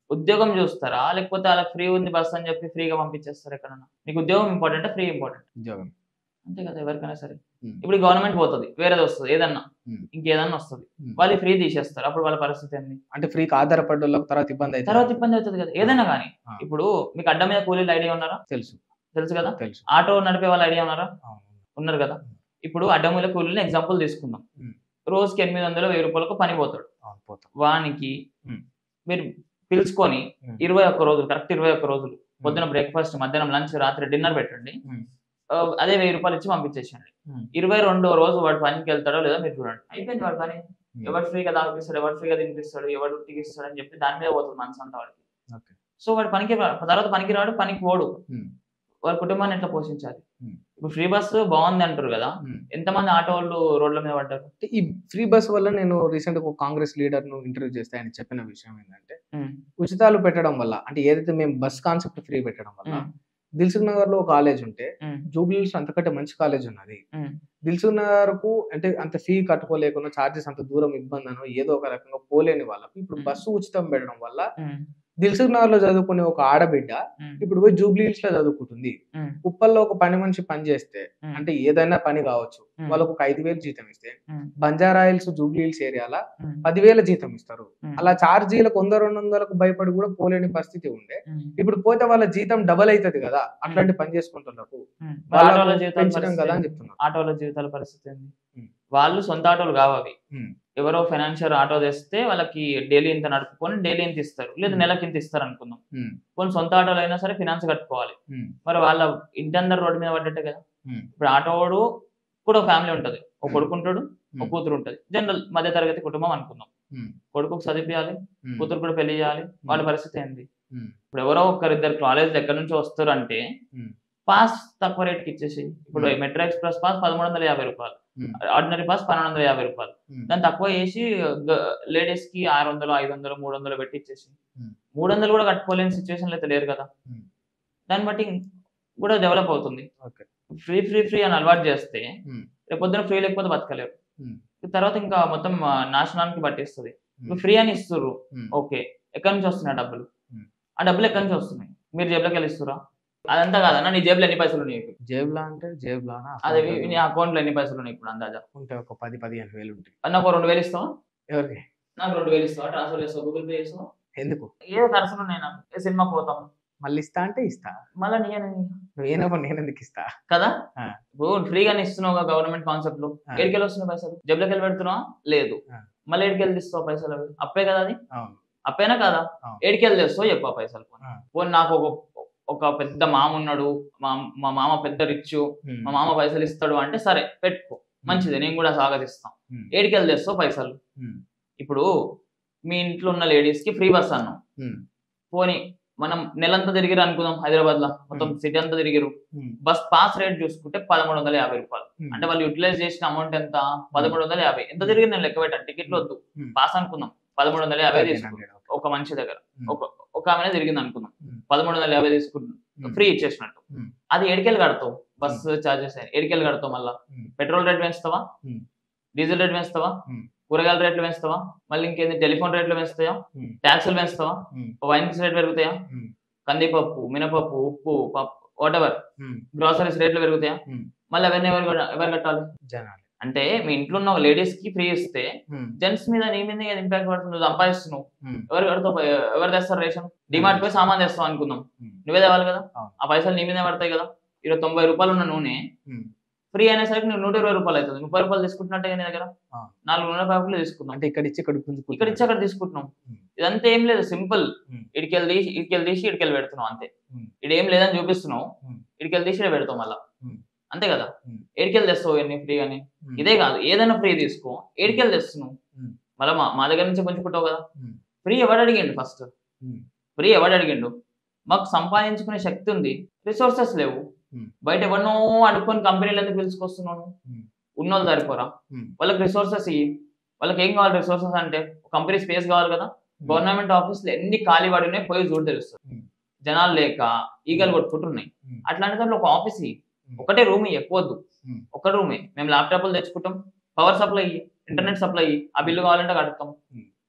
ఉద్యోగం చూస్తారా లేకపోతే అలా ఫ్రీ ఉంది బస్ అని చెప్పి ఫ్రీగా పంపించేస్తారు ఎక్కడన్నా మీకు ఉద్యోగం ఇంపార్టెంట్ ఫ్రీ ఇంపార్టెంట్ ఉద్యోగం అంతే కదా ఎవరికైనా సరే Hmm. ఇప్పుడు గవర్నమెంట్ పోతుంది వేరేది వస్తుంది ఏదన్నా Hmm. ఇంకేదన్నా వస్తుంది Hmm. వాళ్ళు ఫ్రీ తీసేస్తారు అప్పుడు వాళ్ళ పరిస్థితి ఏంది అంటే ఫ్రీకి ఆధారపడ్డ వాళ్ళకి తర్వాత ఇబ్బంది అయితే తర్వాత ఇబ్బంది అవుతుంది కదా ఏదైనా కానీ ఆ. ఇప్పుడు మీకు అడ్డ మీద కూలీలు ఐడియా ఉన్నారా తెలుసు తెలుసు కదా తెలుసు ఆటో నడిపే వాళ్ళు ఐడియా ఉన్నారా అవును. ఉన్నారు కదా ఇప్పుడు అడ్డమూల కూలీని ఎగ్జాంపుల్ తీసుకుందాం Hmm. రోజుకి ఎనిమిది వందలు వెయ్యి రూపాయలకు పని పోతాడు అవును, పోతాం వానికి Hmm. మీరు పిలుచుకొని Hmm. ఇరవై ఒక్క రోజులు కరెక్ట్ ఇరవై ఒక్క రోజులు పొద్దున బ్రేక్ఫాస్ట్ మధ్యాహ్నం లంచ్ రాత్రి డిన్నర్ పెట్టండి Hmm. ఆ, అదే వెయ్యి రూపాయలు ఇచ్చి పంపించేసండి Hmm. ఇరవై రెండో రోజు వాడు పనికి వెళ్తాడో లేదా మీరు చూడండి అయిపోయింది వాడి పని ఎవరు ఫ్రీగా తాగిపిస్తాడు ఎవరు ఫ్రీగా తినిపిస్తాడు ఎవరు తిగిస్తాడు అని చెప్పి దాని మీద పోతుంది మనసు అంతా వాడికి ఓకే సో వాడు పనికి రా- తర్వాత పనికి రాడు పనికి పోడు Hmm. వాడి కుటుంబాన్ని ఎట్లా పోషించాలి Hmm. ఇప్పుడు ఫ్రీ బస్సు బాగుంది అంటారు కదా Hmm. ఎంతమంది ఆటో వాళ్ళు రోడ్ల మీద పడ్డారు అంటే ఈ ఫ్రీ బస్ వల్ల నేను రీసెంట్ ఒక కాంగ్రెస్ లీడర్ ను ఇంటర్వ్యూ చేస్తే ఆయన చెప్పిన విషయం ఏంటంటే Hmm. ఉచితాలు పెట్టడం వల్ల అంటే ఏదైతే మేము బస్ కాన్సెప్ట్ ఫ్రీ పెట్టడం వల్ల Hmm. దిల్సుఖ్ నగర్ లో ఒక కాలేజ్ ఉంటే Hmm. జూబ్లీస్ అంతకంటే మంచి కాలేజ్ ఉన్నది Hmm. దిల్సుఖ్ నగర్ కు అంటే అంత ఫీ కట్టుకోలేకుండా చార్జెస్ అంత దూరం ఇబ్బంది అనో ఏదో ఒక రకంగా పోలేని వాళ్ళకు ఇప్పుడు Hmm. బస్సు ఉచితం పెట్టడం వల్ల Hmm. దిల్సుఖ్ నగర్ లో చదువుకునే ఒక ఆడబిడ్డ Hmm. ఇప్పుడు పోయి జూబ్లీస్ లో చదువుకుంటుంది Hmm. కుప్పల్లో ఒక పని మనిషి పని చేస్తే Hmm. అంటే ఏదైనా పని కావచ్చు Hmm. వాళ్ళకు ఒక ఐదు వేలు జీతం ఇస్తే Hmm. బంజారా హిల్స్ జూబ్లీ హిల్స్ ఏరియాల Hmm. పదివేల జీతం ఇస్తారు Hmm. అలా ఛార్జీలకు వంద రెండు వందలకు భయపడి కూడా పోలేని పరిస్థితి ఉండే Hmm. ఇప్పుడు పోతే వాళ్ళ జీతం డబల్ అవుతుంది కదా అట్లాంటి పని చేసుకుంటున్నారు Hmm. వాళ్ళకు ఆటోల జీవితాల పెంచడం పరిస్థితి కదా అని ఏంది? చెప్తున్నారు ఆటోల జీవితాల పరిస్థితి ఏంది Hmm. వాళ్ళు సొంత ఆటోలు కావు అవి Hmm. ఎవరో ఫైనాన్షియల్ ఆటో తెస్తే వాళ్ళకి డైలీ ఇంత నడుపుకొని డైలీ ఇంత ఇస్తారు లేదా Hmm. నెలకి ఇంత ఇస్తారు అనుకుందాం Hmm. కొన్ని సొంత ఆటోలు అయినా సరే ఫినాన్స్ కట్టుకోవాలి Hmm. మరి వాళ్ళ ఇంటి అందరు రోడ్డు మీద పడ్డట్టే కదా Hmm. ఇప్పుడు ఆటోడు కూడా ఫ్యామిలీ ఉంటది ఒక కొడుకుంటాడు ఒక Hmm. కూతురు ఉంటది జనరల్ మధ్య తరగతి కుటుంబం అనుకుందాం Hmm. కొడుకుకు చదివియాలి Hmm. కూతురు కూడా పెళ్లి చేయాలి వాళ్ళ పరిస్థితి ఏంది Hmm. ఇప్పుడు ఎవరో ఒకరిద్దరు కాలేజ్ ఎక్కడి నుంచి వస్తారు అంటే Hmm. పాస్ తక్కువ రేట్కి ఇచ్చేసి ఇప్పుడు Hmm. మెట్రో ఎక్స్ప్రెస్ పాస్ పదమూడు వందల యాభై రూపాయలు Hmm. ఆర్డినరీ పాస్ పన్నెండు వందల యాభై రూపాయలు Hmm. దాన్ని తక్కువ చేసి లేడీస్ కి ఆరు వందలు ఐదు వందలు మూడు వందలు పెట్టి ఇచ్చేసి Hmm. మూడు వందలు కూడా కట్టుకోలేని సిచ్యువేషన్ అయితే లేరు కదా Hmm. దాన్ని బట్టి కూడా డెవలప్ అవుతుంది Okay. ఫ్రీ ఫ్రీ ఫ్రీ అని అలవాటు చేస్తే Hmm. రేపు పొద్దున ఫ్రీ లేకపోతే బతకలేరు Hmm. తర్వాత ఇంకా మొత్తం ఆ, నాశనానికి పట్టిస్తుంది Hmm. ఫ్రీ అని ఇస్తుర్రు Hmm. ఓకే ఎక్కడి నుంచి వస్తున్నాయి డబ్బులు Hmm. ఆ డబ్బులు ఎక్కడి నుంచి వస్తున్నాయి మీరు జేబులోకి వెళ్ళి ఇస్తురా అదంతా కాదన్న నీ జేబులో ఎన్ని పైసలు ఉన్నాయి ఇప్పుడు జేబులా అంటే జేబులానా అదే నీ అకౌంట్ లో ఎన్ని పైసలు ఉన్నాయి ఇప్పుడు అందాజా ఉంటే ఒక పది పదిహేను వేలు ఉంటాయి అన్న ఒక రెండు వేలు ఇస్తావా ఎవరికి నాకు రెండు వేలు ఇస్తావా ట్రాన్స్ఫర్ చేస్తావా గూగుల్ పే చేస్తావా ఎందుకు ఏ ఖర్చులు ఉన్నాయి నాకు ఏ సినిమాకి పోతాం మళ్ళీ ఇస్తా అంటే ఇస్తా మళ్ళీ నీ నువ్వు ఏనప్పుడు నేను ఎందుకు ఇస్తా కదా ఆ. ఇప్పుడు ఫ్రీగానే ఇస్తున్నావు గవర్నమెంట్ కాన్సెప్ట్ లో ఆ. ఏడికెళ్ళి వస్తున్నాయి పైసలు జబ్బులకి వెళ్ళి పెడుతున్నావా లేదు ఆ. మళ్ళీ ఏడికెళ్ళి తీస్తావు పైసలు అవి అప్పే కదా అది అవును అప్పేనా కదా అవును. ఏడికెళ్ళి తెస్తావు చెప్పు ఆ పైసలు ఆ. పోనీ నాకు ఒక ఒక పెద్ద మామ ఉన్నాడు మా మా మామ పెద్ద రిచ్ Hmm. మా మామ పైసలు ఇస్తాడు అంటే సరే పెట్టుకో మంచిది నేను కూడా స్వాగతిస్తాం Hmm. ఏడికెళ్ళి తెస్తావు పైసలు Hmm. ఇప్పుడు మీ ఇంట్లో ఉన్న లేడీస్ కి ఫ్రీ బస్ అన్నాం Hmm. పోనీ మనం నెలంతా తిరిగిరు అనుకుందాం హైదరాబాద్ లో మొత్తం సిటీ అంతా తిరిగిరు Hmm. బస్ పాస్ రేట్ చూసుకుంటే పదమూడు వందల యాభై రూపాయలు Hmm. అంటే వాళ్ళు యూటిలైజ్ చేసిన అమౌంట్ ఎంత పదమూడు వందల యాభై ఎంత తిరిగి నేను లెక్క పెట్టాను టికెట్లు వద్దు Hmm. పాస్ అనుకుందాం పదమూడు వందల యాభై Thirteen తీసుకున్నాం hundred, okay. ఒక మనిషి దగ్గర Hmm. ఒక ఒక ఆమెనే తిరిగింది అనుకుందాం Hmm. పదమూడు వందల యాభై తీసుకుంటున్నాం Hmm. Free ఇచ్చేసినట్టు Hmm. అది ఎడికెళ్ళి కడతావు బస్ చార్జెస్ ఎడికెళ్ళి కడతావు మళ్ళా Hmm. పెట్రోల్ రేట్ పెంచుతావా Hmm. డీజిల్ రేట్ పెంచుతావా Hmm. కూరగాయల రేట్లు పెంచుతావా మళ్ళీ ఇంకేంది టెలిఫోన్ రేట్లు పెంచుతాయా Hmm. ట్యాక్సులు పెంచుతావా Hmm. వైన్స్ రేట్ పెరుగుతాయా Hmm. కందిపప్పు మినపప్పు ఉప్పు పప్పు వాట్ ఎవర్ Hmm. గ్రాసరీస్ రేట్లు పెరుగుతాయా Hmm. మళ్ళీ అవన్నీ ఎవరు కట్ట- ఎవరు కట్టాలి జనాలు అంటే మీ ఇంట్లో ఉన్న లేడీస్ కి ఫ్రీ ఇస్తే Hmm. జెంట్స్ మీద నీ మీద ఇంపాక్ట్ పడుతుంది నువ్వు సంపాదిస్తున్నావు Hmm. ఎవరు కడతావు ఎవరు తెస్తారు రేషన్ డిమార్ట్ పోయి సామాన్ తెస్తావు అనుకుందాం Hmm. నువ్వే తేవాలి కదా అవును. ఆ పైసలు నీ మీదే పడతాయి కదా ఇరవై తొంభై రూపాయలు ఉన్న నూనె Hmm. ఫ్రీ అయినేసరికి నువ్వు నూట ఇరవై రూపాయలు అవుతుంది ముప్పై రూపాయలు తీసుకుంటున్నట్టే నీ దగ్గర ఆ. నాలుగు నూనె ప్యాకెట్లు తీసుకుందాం అంటే ఇక్కడ ఇచ్చి ఇక్కడ గుంజుకుంటున్నారు. ఇక్కడ ఇచ్చి అక్కడ తీసుకుంటున్నాం Hmm. ఇదంతా ఏం లేదు సింపుల్ Hmm. ఇడికెళ్ళి తీసి ఇడికెళ్ళి తీసి ఇడికెళ్ళి పెడుతున్నావు అంతే Hmm. ఇడేం లేదని చూపిస్తున్నావు Hmm. ఇడికెళ్ళి తీసి ఇక్కడ పెడతావు మళ్ళా Hmm. అంతే కదా Hmm. ఏడికెళ్ళి తెస్తావు ఎన్ని ఫ్రీ అని Hmm. ఇదే కాదు ఏదైనా ఫ్రీ తీసుకో ఏడికెళ్ళి తెస్తున్నావు Hmm. మళ్ళీ మా మా దగ్గర నుంచి గుంజుకుంటావు కదా Hmm. ఫ్రీ ఎవడు అడిగిండు ఫస్ట్ Hmm. ఫ్రీ ఎవడు అడిగిండు మాకు సంపాదించుకునే శక్తి ఉంది రిసోర్సెస్ లేవు Hmm. బయట ఎవరినో అడుక్కొని కంపెనీలు ఎందుకు పిలుచుకొస్తున్నాను Hmm. ఉన్నోళ్ళు సరిపోరా Hmm. వాళ్ళకి రిసోర్సెస్ ఇయ్యి వాళ్ళకి ఏం కావాలి రిసోర్సెస్ అంటే కంపెనీ స్పేస్ కావాలి కదా గవర్నమెంట్ ఆఫీసులు ఎన్ని ఖాళీ పడి ఉన్నాయి పోయి చూడు తెలుస్తుంది Hmm. జనాలు లేక ఈగలు కొట్టుకుంటున్నాయి Hmm. అట్లాంటి దాంట్లో ఒక ఆఫీస్ ఇయ్యి. Hmm. ఒకటే రూమ్ ఎక్కువద్దు Hmm. ఒక రూమే మేము ల్యాప్టాప్లు తెచ్చుకుంటాం పవర్ సప్లై ఇంటర్నెట్ సప్లై ఆ బిల్లు కావాలంటే కడతాం Hmm.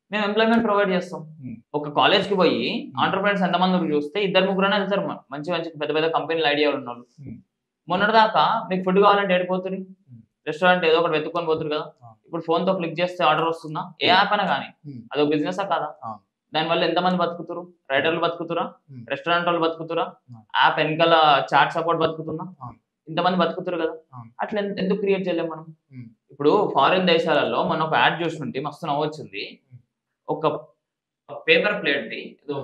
మేము ఎంప్లాయ్మెంట్ ప్రొవైడ్ చేస్తాం Hmm. ఒక కాలేజ్ కి పోయి ఆంటర్ప్రినర్స్ ఎంతమంది చూస్తే ఇద్దరు ముగ్గురు వెళ్తారు మ- మంచి మంచి పెద్ద పెద్ద కంపెనీలు ఐడియా ఉన్న వాళ్ళు Hmm. మొన్నటిదాకా మీకు ఫుడ్ కావాలంటే ఏడిపోతుంది Hmm. రెస్టారెంట్ ఏదో ఒకటి వెతుక్కొని పోతురు కదా Ah. ఇప్పుడు ఫోన్ తో క్లిక్ చేస్తే ఆర్డర్ వస్తుందా ఏ యాప్ అయినా కానీ Hmm. అదో బిజినెస్ కాదా Ah. దానివల్ల ఎంతమంది బతుకుతురు రైటర్లు బతుకుతురా Hmm. రెస్టారెంట్ వాళ్ళు బతుకుతురా Ah. యాప్ వెనకాల చాట్ సపోర్ట్ బతుకుతున్నా Ah. ఇంతమంది బతుకుతురు కదా Ah. అట్లా ఎందు- ఎందుకు క్రియేట్ చేయలేం మనం Hmm. ఇప్పుడు ఫారిన్ దేశాలలో మనం ఒక యాడ్ చూస్తుంటే మస్తు నవ్వొచ్చింది Hmm. ఒక పేపర్ ప్లేట్ ది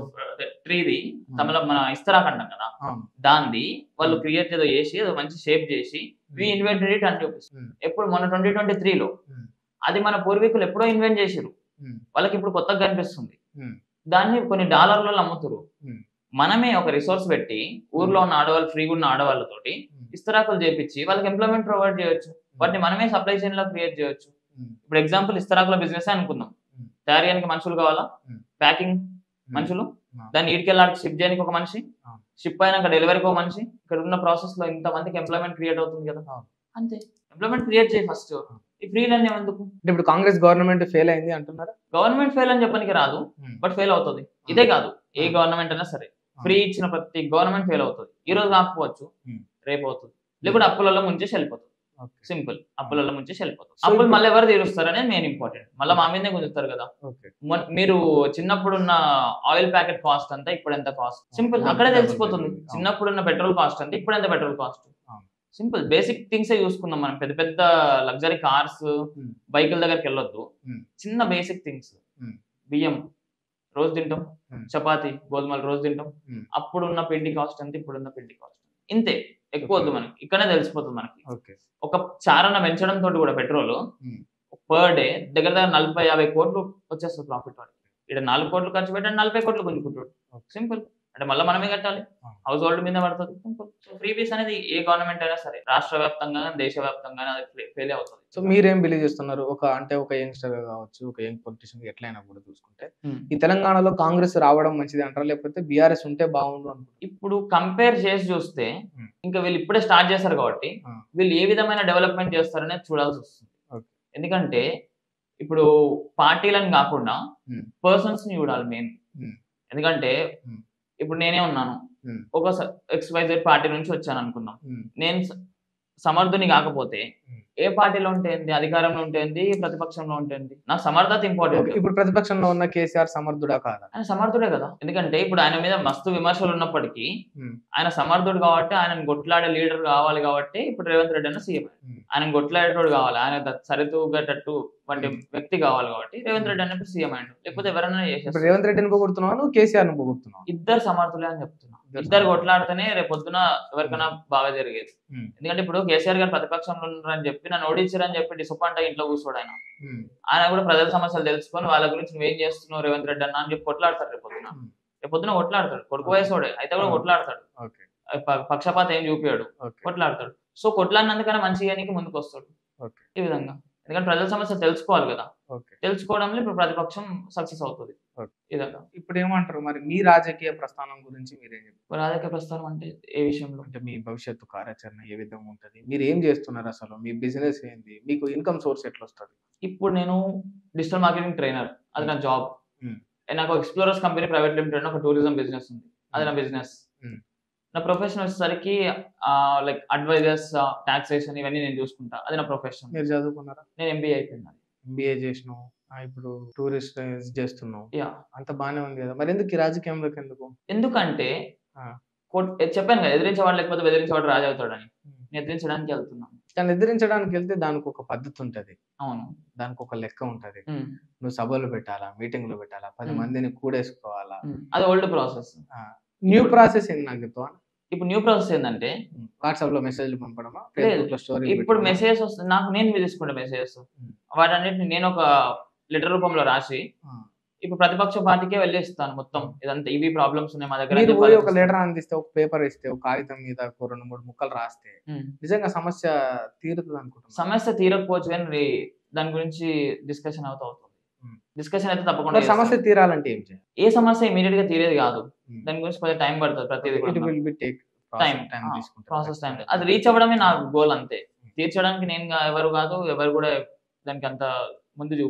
ట్రీది తమలో మన ఇస్తరాక్ అంటాం కదా అవును. దాన్ని వాళ్ళు క్రియేట్ ఏదో చేసి ఏదో మంచి షేప్ చేసి వి ఇన్వెంటెడ్ ఇట్ అని చూపిస్తుంది Hmm. ఎప్పుడు మొన్న ట్వంటీ ట్వంటీ త్రీలో Hmm. అది మన పూర్వీకులు ఎప్పుడో ఇన్వెంట్ చేసారు Hmm. వాళ్ళకి ఇప్పుడు కొత్తగా కనిపిస్తుంది Hmm. దాన్ని కొన్ని డాలర్లలో అమ్ముతారు Hmm. మనమే ఒక రిసోర్స్ పెట్టి ఊర్లో ఉన్న ఆడవాళ్ళు ఫ్రీగా ఉన్న ఆడవాళ్ళతోటి Hmm. ఇస్తరాకులు చేపించి వాళ్ళకి ఎంప్లాయ్మెంట్ ప్రొవైడ్ చేయొచ్చు వాటిని మనమే సప్లై చైన్ లో క్రియేట్ చేయొచ్చు Hmm. ఇప్పుడు ఎగ్జాంపుల్ ఇస్తరాకుల బిజినెస్ అనుకుందాం Hmm. తయారు చేయడానికి మనుషులు కావాలా Hmm. Packing Hmm. మనుషులు Ah. దాన్ని ఈడికెళ్ళడానికి షిప్ చేయడానికి ఒక మనిషి Ah. షిప్ అయినాక డెలివరీకి ఒక మనిషి ఇక్కడ ఉన్న ప్రాసెస్ లో ఇంత మందికి ఎంప్లాయ్మెంట్ క్రియేట్ అవుతుంది కదా Ah. అంతే ఎంప్లాయ్మెంట్ క్రియేట్ చేయి ఫస్ట్ ఈ ఫ్రీ లెర్నింగ్ ఎందుకు అంటే ఇప్పుడు కాంగ్రెస్ గవర్నమెంట్ ఫెయిల్ అయింది అంటున్నారా గవర్నమెంట్ ఫెయిల్ అని చెప్పడానికి రాదు బట్ ఫెయిల్ అవుతుంది ఇదే కాదు ఏ Ah. గవర్నమెంట్ అయినా సరే ఫ్రీ ఇచ్చిన ప్రతి గవర్నమెంట్ ఫెయిల్ అవుతుంది ఈ రోజు కాకపోవచ్చు Hmm. రేపు అవుతుంది లేకుంటే అప్పులలో ముంచేసి వెళ్ళిపోతుంది ఓకే సింపుల్ అప్పులలో ముంచేసి వెళ్ళిపోతుంది So అప్పులు ఇప్పుడు- మళ్ళీ ఎవరు తీరుస్తారు అనేది మెయిన్ ఇంపార్టెంట్ మళ్ళీ మా మీదే గుంజుతారు కదా ఓకే మొన్- మీరు చిన్నప్పుడు ఉన్న ఆయిల్ ప్యాకెట్ కాస్ట్ అంతా ఇప్పుడు ఎంత కాస్ట్ సింపుల్ అవును. అక్కడే అవును. తెలిసిపోతుంది అవును. చిన్నప్పుడు ఉన్న పెట్రోల్ కాస్ట్ అంతా ఇప్పుడు ఎంత పెట్రోల్ కాస్ట్ అవును. సింపుల్ బేసిక్ థింగ్స్ చూసుకుందాం మనం పెద్ద పెద్ద లగ్జరీ కార్స్ Hmm. బైకుల దగ్గరికి వెళ్ళొద్దు Hmm. చిన్న బేసిక్ థింగ్స్ Hmm. బియ్యం రోజు తింటాం Hmm. చపాతి గోధుమలు రోజు తింటాం Hmm. అప్పుడు ఉన్న పిండి కాస్ట్ అంతే ఇప్పుడు ఉన్న పిండి కాస్ట్ ఇంతే ఎక్కువ వద్దు Okay. మనకి ఇక్కడే తెలిసిపోతుంది మనకి ఓకే ఒక చారణ పెంచడం తోటి కూడా పెట్రోల్ Hmm. పర్ డే దగ్గర దగ్గర నలభై యాభై కోట్లు వచ్చేస్తుంది ప్రాఫిట్ వాడికి ఇక్కడ నాలుగు కోట్లు ఖర్చు పెట్టండి నలభై కోట్లు గుంజుకుంటాడు Okay. సింపుల్ అంటే మళ్ళీ మనమే కట్టాలి Ah. హౌస్ హోల్డ్ మీద పడుతుంది సింపుల్ సో ఫ్రీ బీస్ అనేది ఏ గవర్నమెంట్ అయినా సరే రాష్ట్ర వ్యాప్తంగా కానీ, దేశ వ్యాప్తంగా కానీ అది ఫెయిల్ అవుతుంది సో మీరేం బిలీవ్ చేస్తున్నారు ఒక అంటే ఒక యంగ్స్టర్ కావచ్చు ఒక యంగ్ పొలిటీషియన్ ఎట్లయినా కూడా చూసుకుంటే Hmm. ఈ తెలంగాణలో కాంగ్రెస్ రావడం మంచిది అంటారా లేకపోతే బీఆర్ఎస్ ఉంటే బాగుండు అనుకుంటారు ఇప్పుడు కంపేర్ చేసి చూస్తే Hmm. ఇంకా వీళ్ళు ఇప్పుడే స్టార్ట్ చేశారు కాబట్టి Ah. వీళ్ళు ఏ విధమైన డెవలప్మెంట్ చేస్తారనేది చూడాల్సి వస్తుంది Okay. ఎందుకంటే ఇప్పుడు పార్టీలను కాకుండా Hmm. పర్సన్స్ ని చూడాలి మెయిన్ Hmm. ఎందుకంటే Hmm. ఇప్పుడు నేనే ఉన్నాను Hmm. ఒక ఎక్స్వైజెడ్ పార్టీ నుంచి వచ్చాను అనుకుందాం నేను స- సమర్థుని కాకపోతే Hmm. ఏ పార్టీలో ఉంటుంది అధికారంలో ఉంటుంది ప్రతిపక్షంలో ఉంటుంది నాకు సమర్థత ఇంపార్టెంట్ ఇప్పుడు ప్రతిపక్షంలో ఉన్న కేసీఆర్ సమర్థుడా కాదా ఆయన సమర్థుడే కదా ఎందుకంటే ఇప్పుడు ఆయన మీద మస్తు విమర్శలు ఉన్నప్పటికీ Hmm. ఆయన సమర్థుడు కాబట్టి ఆయన కొట్లాడే లీడర్ కావాలి కాబట్టి ఇప్పుడు రేవంత్ రెడ్డి అన్న సీఎం Hmm. ఆయన కొట్లాడేటోడు కావాలి ఆయన ద- సరితూగేటట్టు వంటి Hmm. వ్యక్తి కావాలి కాబట్టి రేవంత్ రెడ్డి అన్నప్పుడు సీఎం అయ్యాడు లేకపోతే ఎవరైనా ఇప్పుడు చేసేస్తారు రేవంత్ రెడ్డిని పొగుడుతున్నావు నువ్వు కేసీఆర్ ను పొగుడుతున్నావు ఇద్దరు సమర్థులే అని చెప్తున్నా ఇద్దరు ఇద్దరు సమర్థులే. కొట్లాడితేనే రేపు పొద్దున ఎవరికైనా బాగా జరిగేది Hmm. ఎందుకంటే ఇప్పుడు కేసీఆర్ గారు ప్రతిపక్షంలో ఉన్నారని చెప్పి నన్ను ఓడించారని చెప్పి డిసప్పాయింట్ అయ్యి ఇంట్లో కూర్చోడు ఆయన Hmm. ఆయన కూడా ప్రజల సమస్యలు తెలుసుకొని వాళ్ళ గురించి నువ్వేం చేస్తున్నావు రేవంత్ రెడ్డి అన్న అని చెప్పి కొట్లాడతాడు రేపు పొద్దున Hmm. రేపు పొద్దున కొట్లాడతాడు కొడుకు వయసోడే అయితే కూడా Hmm. కొట్లాడతాడు ఓకే ప- పక్షపాతం ఏం చూపాడు ఓకే కొట్లాడతాడు సో కొట్లాడినందుకైనా మంచి చేయడానికి ముందుకు వస్తాడు ఓకే ఈ విధంగా ఎందుకంటే ప్రజల సమస్య తెలుసుకోవాలి కదా ఓకే తెలుసుకోవడంలో ఇప్పుడు ప్రతిపక్షం సక్సెస్ అవుతుంది Okay. ఈ విధంగా ఇప్పుడు ఏమంటారు మరి మీ రాజకీయ ప్రస్థానం గురించి మీరేం చెప్తారు రాజకీయ ప్రస్థానం అంటే ఏ విషయంలో అంటే మీ భవిష్యత్తు కార్యాచరణ ఏ విధంగా ఉంటది మీరు ఏం చేస్తున్నారు అసలు మీ బిజినెస్ ఏంది మీకు ఇన్కమ్ సోర్స్ ఎట్లా వస్తుంది ఇప్పుడు నేను డిజిటల్ మార్కెటింగ్ ట్రైనర్ అది నా జాబ్ Hmm. నాకు ఎక్స్ప్లోరర్స్ కంపెనీ ప్రైవేట్ లిమిటెడ్ ఒక టూరిజం బిజినెస్ ఉంది అది నా బిజినెస్ Hmm. నా ప్రొఫెషన్ వచ్చేసరికి లైక్ అడ్వైజర్స్ టాక్సేషన్ ఇవన్నీ నేను చూసుకుంటా అది నా ప్రొఫెషన్ మీరు చదువుకున్నారా నేను ఎంబీఏ అయిపోయింది ఎంబీఏ చేసినావు ఆ, ఇప్పుడు టూరిస్ట్ చేస్తున్నావు యా అంత బానే ఉంది కదా మరి ఎందుకు ఈ రాజకీయంలోకి ఎందుకు ఎందుకంటే Ah. కొట్- చెప్పాను కదా ఎదిరించేవాడు లేకపోతే బెదిరించేవాడు రాజు అవుతాడని నేను ఎదిరించడానికి వెళ్తున్నాను దాన్ని ఎదిరించడానికి వెళ్తే దానికి ఒక పద్ధతి ఉంటది అవును దానికి ఒక లెక్క ఉంటది Hmm. నువ్వు సభలు పెట్టాలా మీటింగ్లు పెట్టాలా పది Hmm. మందిని కూడేసుకోవాలా Hmm. అది ఓల్డ్ ప్రాసెస్ న్యూ ప్రాసెస్ ఏంది నాకు చెప్తావా ఇప్పుడు న్యూ ప్రాసెస్ ఏంటంటే వాట్సాప్ లో మెసేజ్లు పంపడమా లేదు. ఫేస్బుక్ లో స్టోరీ ఇప్పుడు మెసేజెస్ వస్తుంది నాకు నేను తీసుకుంటా మెసేజెస్ Hmm. వాటన్నిటిని నేను ఒక లెటర్ రూపంలో రాసి ఇప్పుడు ప్రతిపక్ష పార్టీకే వెళ్ళేస్తాను మొత్తం ఇదంతా ఇవి ప్రాబ్లమ్స్ ఉన్నాయి మా దగ్గర అని మీరు చెప్పి పోయి ఒక వాళ్ళకి లెటర్ అందిస్తే ఒక పేపర్ ఇస్తే ఒక కాగితం మీద ఒక రెండు మూడు ముక్కలు రాస్తే ఉమ్. నిజంగా సమస్య తీరుతుంది అనుకుంటున్నా సమస్య తీరకపోవచ్చు కానీ రే- దాని గురించి డిస్కషన్ అవుతూ అవుతుంది ఉమ్. డిస్కషన్ అయితే తప్పకుండా మరి సమస్య చేస్తాను. తీరాలంటే ఏం చేయాలి ఏ సమస్య ఇమీడియట్ గా తీరేది కాదు ఉమ్. దాని గురించి కొంచెం టైం పడుతుంది ప్రతిదీ ఇట్ కూడా will be take Time. Time Ah, తీసుకుంటుంది ప్రాసెస్ టైం అది రీచ్ అవ్వడమే నా గోల్ అంతే తీర్చడానికి నేను గా- ఎవరు కాదు ఎవరు కూడా దానికి అంత ముందు చూపారు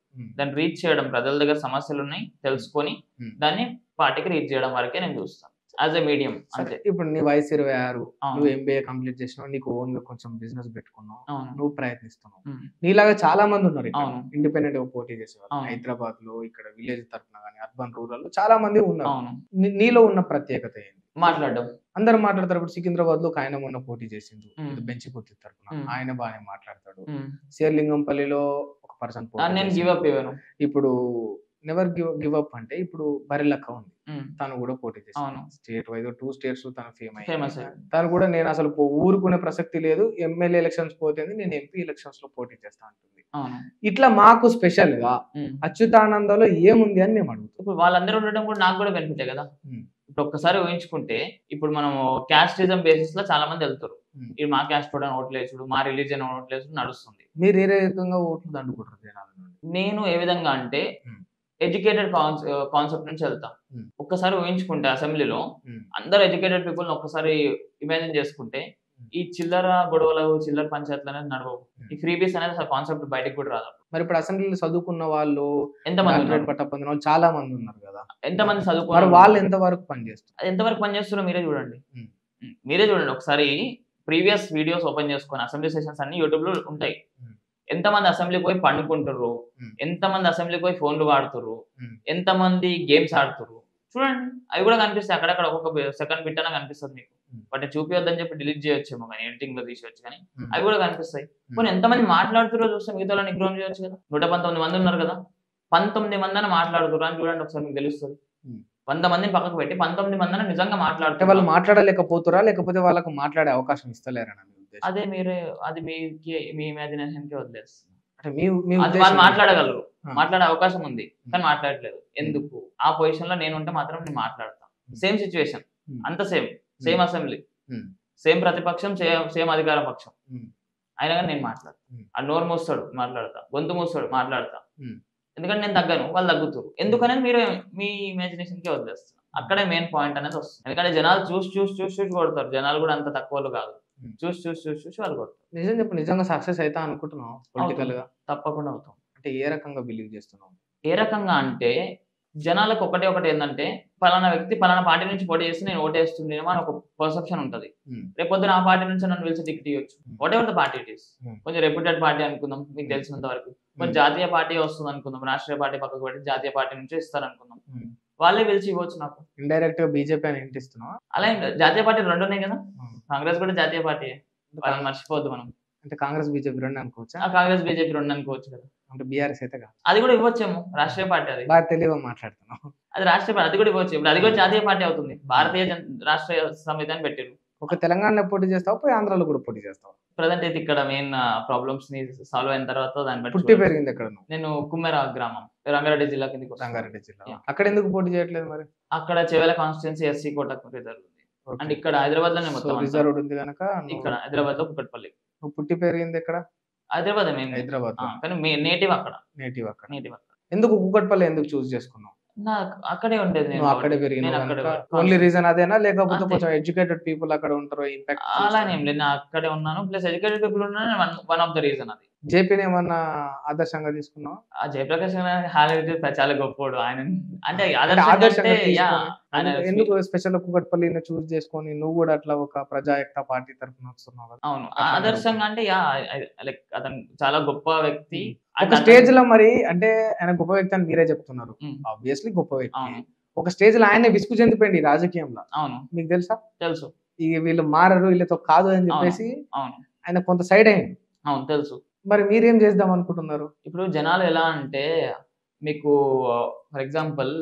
ఉమ్, దాన్ని రీచ్ చేయడం ప్రజల దగ్గర సమస్యలు ఉన్నాయి తెలుసుకొని ఉమ్. దాన్ని పార్టీకి రీచ్ చేయడం వరకే నేను చూస్తాను యాజ్ ఎ మీడియం సరే, అంతే ఇప్పుడు నీ వయసు ఇరవై ఆరు అవును నువ్వు ఎంబీఏ కంప్లీట్ చేసినావు నీకు ఓన్ గా కొంచెం బిజినెస్ పెట్టుకున్నావు అవును నువ్వు ప్రయత్నిస్తున్నావు ఉమ్, నీలాగా చాలా మంది ఉన్నారు అవును. ఇండిపెండెంట్ గా పోటీ చేసేవాళ్ళు అవును. హైదరాబాద్ లో ఇక్కడ విలేజ్ తరఫున కానీ అర్బన్ రూరల్ లో చాలా మంది ఉన్నారు అవును నీ- నీలో ఉన్న ప్రత్యేకత ఏంటి మాట్లాడడం అందరు మాట్లాడతారు ఇప్పుడు సికింద్రాబాద్ లో ఒక ఆయన మొన్న పోటీ చేసిండు ఉమ్. బెంచిపూర్తి తరఫున ఉమ్. ఆయన బాగానే మాట్లాడతాడు ఉమ్. శేర్లింగంపల్లిలో ఒక పర్సన్ ఆ, నేను గివ్ అప్ ఇవ్వను ఇప్పుడు నెవర్ గివ్ గివ్ అప్ అంటే ఇప్పుడు బరిలక్క ఉంది ఉమ్, తను కూడా పోటీ అవును. చేసింది స్టేట్ వైజ్ టూ స్టేట్స్ తను ఫేమ్ ఫేమస్ అయ్యింది తను కూడా నేను అసలు పో- ఊరుకునే ప్రసక్తి లేదు ఎమ్మెల్యే ఎలక్షన్స్ పోతుంది నేను ఎంపీ ఎలక్షన్స్ లో పోటీ చేస్తా అంటుంది అవును ఇట్లా మాకు స్పెషల్ గా ఉమ్. అచ్యుతానందలో ఏముంది అని మేము అడుగుతాం ఇప్పుడు వాళ్ళందరూ ఉండడం కూడా నాకు కూడా బెనిఫిటే కదా ఉమ్. ఇప్పుడు ఒక్కసారి ఊహించుకుంటే ఇప్పుడు మనం క్యాస్టిజం బేసిస్ లో చాలా మంది వెళ్తారు ఉమ్. ఇది మా క్యాస్ట్ కూడా ఓట్లు వేసుడు మా రిలీజియన్ ఓట్లు వేసుడు నడుస్తుంది మీరు ఏ రకంగా ఓట్లు దండుకుంటారు జనాల నుండి నేను ఏ విధంగా అంటే ఉమ్. ఎడ్యుకేటెడ్ కాన్సెప్ట్ నుంచి వెళ్తా ఉమ్. ఒక్కసారి ఊహించుకుంటే అసెంబ్లీలో ఉమ్. అందరు ఎడ్యుకేటెడ్ పీపుల్ ఒక్కసారి ఇమాజిన్ చేసుకుంటే ఉమ్. ఈ చిల్లర గొడవలు చిల్లర పంచాయతీలు అనేది నడవవు ఉమ్. ఈ ఫ్రీబీస్ అనేది అసలు కాన్సెప్ట్ బయటకు కూడా రాదు మరి ఇప్పుడు అసెంబ్లీలో చదువుకున్న వాళ్ళు ఎంతమంది డాక్టరేట్ ఉన్నారు పట్టా పొందిన వాళ్ళు చాలా మంది ఉన్నారు కదా ఎంతమంది మరి చదువుకున్నారు వాళ్ళు ఎంత వరకు పనిచేస్తారు అది ఎంతవరకు పనిచేస్తున్నారో మీరే చూడండి ఉమ్. ఉమ్, మీరే చూడండి ఒకసారి ప్రీవియస్ వీడియోస్ ఓపెన్ చేసుకొని అసెంబ్లీ సెషన్స్ అన్ని యూట్యూబ్ లో ఉంటాయి ఉమ్. ఎంతమంది అసెంబ్లీకి పోయి పండుకుంటారు ఉమ్. ఎంతమంది అసెంబ్లీకి పోయి ఫోన్లు వాడుతుర్రు ఉమ్. ఎంతమంది గేమ్స్ ఆడుతుర్రు చూడండి అవి కూడా కనిపిస్తాయి అక్కడక్కడ ఒక్కొక్క సెకండ్ బిట్ అన్న కనిపిస్తుంది మీకు ఉమ్. వాటిని చూపించొద్దని చెప్పి డిలీట్ చేయొచ్చేమో కానీ ఎడిటింగ్ లో తీసేయచ్చు కానీ ఉమ్. అవి కూడా కనిపిస్తాయి పోనీ ఎంతమంది మాట్లాడుతురో చూస్తే మిగతా వాళ్ళని నిగ్రహం చేయొచ్చు కదా నూట పంతొమ్మిది మంది ఉన్నారు కదా పంతొమ్మిది మంది అని మాట్లాడుతున్నారు అని చూడండి ఒకసారి మీకు తెలుస్తుంది ఉమ్. వంద మందిని పక్కకు పెట్టి పంతొమ్మిది మందిని నిజంగా అంటే వాళ్ళు మాట్లాడుతున్నారు మాట్లాడలేకపోతురా లేకపోతే వాళ్ళకు మాట్లాడే అవకాశం ఇస్తలేరని మీ ఉద్దేశం అదే మీరే అది మీకి మీ ఇమాజినేషన్ కి వదిలేస్తుంది అంటే మీ మీ అది ఉద్దేశం వాళ్ళు ఏంటి? మాట్లాడగలరు ఆ. మాట్లాడే అవకాశం ఉంది కానీ మాట్లాడట్లేదు ఎందుకు ఆ పొజిషన్ లో నేను ఉంటే మాత్రం నేను మాట్లాడతాను సేమ్ సిచ్యువేషన్ ఉమ్. అంత సేమ్ సేమ్ అసెంబ్లీ ఉమ్. సేమ్ ప్రతిపక్షం సేమ్ సేమ్ అధికార పక్షం ఉమ్. అయినా కానీ నేను మాట్లాడతా ఉమ్. ఆ నోరు మూస్తాడు మాట్లాడతా గొంతు మూస్తాడు మాట్లాడతా ఉమ్. ఎందుకంటే నేను తగ్గను వాళ్ళు తగ్గుతారు ఎందుకనేది మీరు మీ ఇమాజినేషన్ కే వదిలేస్తారు అక్కడే మెయిన్ పాయింట్ అనేది వస్తుంది ఎందుకంటే జనాలు చూసి చూసి చూసి చూసి కొడతారు జనాలు కూడా అంత తక్కువలు కాదు ఉమ్. చూసి చూసి చూసి చూసి వాళ్ళు కొడతారు నిజం చెప్పు నిజంగా సక్సెస్ అవుతా అనుకుంటున్నావు పొలిటికల్ గా తప్పకుండా అవుతాం అంటే ఏ రకంగా బిలీవ్ చేస్తున్నావు ఏ రకంగా అంటే జనాలకు ఒకటే ఒకటి ఏంటంటే పలానా వ్యక్తి పలానా పార్టీ నుంచి పోటీ చేసి నేను ఓటేస్తుండేమో అని ఒక పర్సెప్షన్ ఉంటుంది ఉమ్. రేపొద్దున ఆ పార్టీ నుంచి నన్ను పిలిచి టికెట్ ఇవ్వచ్చు whatever the party it is Hmm. కొంచెం రెప్యూటెడ్ పార్టీ అనుకుందాం మీకు తెలిసినంత వరకు కొంచెం జాతీయ పార్టీ వస్తుంది అనుకుందాం రాష్ట్రీయ పార్టీ పక్కకు పెట్టి జాతీయ పార్టీ నుంచి ఇస్తారు అనుకుందాం ఉమ్. వాళ్ళే పిలిచి ఇవ్వచ్చు నాకు ఇండైరెక్ట్ గా బీజేపీ అని ఇంటిస్తున్నావా అలా ఏం లేదు. జాతీయ పార్టీ రెండు ఉన్నాయి కదా కాంగ్రెస్ కూడా జాతీయ పార్టీ వాళ్ళని మర్చిపోవద్దు మనం అంటే కాంగ్రెస్ బీజేపీ రెండు అనుకోవచ్చా ఆ కాంగ్రెస్ బీజేపీ రెండు అనుకోవచ్చు కదా అంటే బీఆర్ఎస్ అయితే కాదు అది కూడా ఇవ్వచ్చేమో రాష్ట్రీయ పార్టీ అది బాగా తెలియగా మాట్లాడుతున్నావు అది రాష్ట్రీయ పార్టీ అది కూడా ఇవ్వచ్చు ఇప్పుడు అది కూడా జాతీయ పార్టీ అవుతుంది భారతీయ జన- రాష్ట్రీయ సమితి అని పెట్టారు ఒక తెలంగాణలో పోటీ చేస్తావు పోయి ఆంధ్రాలో కూడా పోటీ చేస్తావు ప్రజెంట్ అయితే ఇక్కడ మెయిన్ ప్రాబ్లమ్స్ ని సాల్వ్ అయిన తర్వాత దాన్ని బట్టి పుట్టి చూడాలి. పెరిగింది ఎక్కడ నువ్వు నేను కుమ్మెర గ్రామం రంగారెడ్డి జిల్లా కిందకి వస్తుంది. రంగారెడ్డి జిల్లా Yeah. అక్కడ ఎందుకు పోటీ చేయట్లేదు మరి అక్కడ చెవెల కాన్స్టిట్యున్సీ ఎస్సీ కోటకు రిజర్వ్ ఉంది అండ్ ఇక్కడ హైదరాబాద్ లోనే మొత్తం అంతా. రిజర్వ్డ్ ఉంది కనుక నువ్వు- ఇక్కడ హైదరాబాద్ లో కుక్కట్పల్లి నువ్వు పుట్టి పెరిగింది ఎక్కడ హైదరాబాద్ మెయిన్ హైదరాబాద్ కానీ నేటివ్ అక్కడ నేటివ్ అక్కడ నేటివ్ అక్కడ ఎందుకు కుక్కట్పల్లి ఎందుకు చూస్ చేసుకున్నావు నాకు అక్కడే ఉండేది నేను నువ్వు అక్కడే నేను పెరిగినావు అక్కడే కనుక ఓన్లీ రీజన్ అదేనా లేకపోతే అంతే. కొంచెం ఎడ్యుకేటెడ్ పీపుల్ అక్కడ ఉంటారు ఇంపాక్ట్ అలానే ఏం లేదు నేను అక్కడే ఉన్నాను ప్లస్ ఎడ్యుకేటెడ్ పీపుల్ ఉన్నాను వన్ ఆఫ్ ద రీజన్ అది జేపీని ఏమన్నా ఆదర్శంగా తీసుకున్నావు ఆ జయప్రకాష్ హాలీవుడ్ చాలా గొప్పోడు ఆయన అంటే అంటే ఆదర్శంగా ఆదర్శంగా అంటే యా తీసుకొని, ఆయన ఎందుకు- ఎందుకు స్పెషల్ కుక్కట్పల్లిని చూస్ చేసుకొని నువ్వు కూడా అట్లా ఒక ప్రజాయక్త పార్టీ తరఫున వస్తున్నావు కదా అవును అట్లా ఆదర్శంగా అంటే యా లైక్ అతను చాలా గొప్ప వ్యక్తి ఒక And స్టేజ్ అతను- లో మరి అంటే ఆయన గొప్ప వ్యక్తి అని మీరే చెప్తున్నారు ఉమ్, ఆబ్వియస్లీ గొప్ప వ్యక్తి అవును ఒక స్టేజ్ లో ఆయనే విసుగు చెందిపోయింది ఈ రాజకీయంలో అవును మీకు తెలుసా తెలుసు ఈ వీళ్ళు మారరు వీళ్ళతో కాదు అని చెప్పేసి అవును ఆయన కొంత సైడ్ అయింది అవును తెలుసు మరి మీరేం చేద్దాం అనుకుంటున్నారు ఇప్పుడు జనాలు ఎలా అంటే మీకు ఫర్ ఎగ్జాంపుల్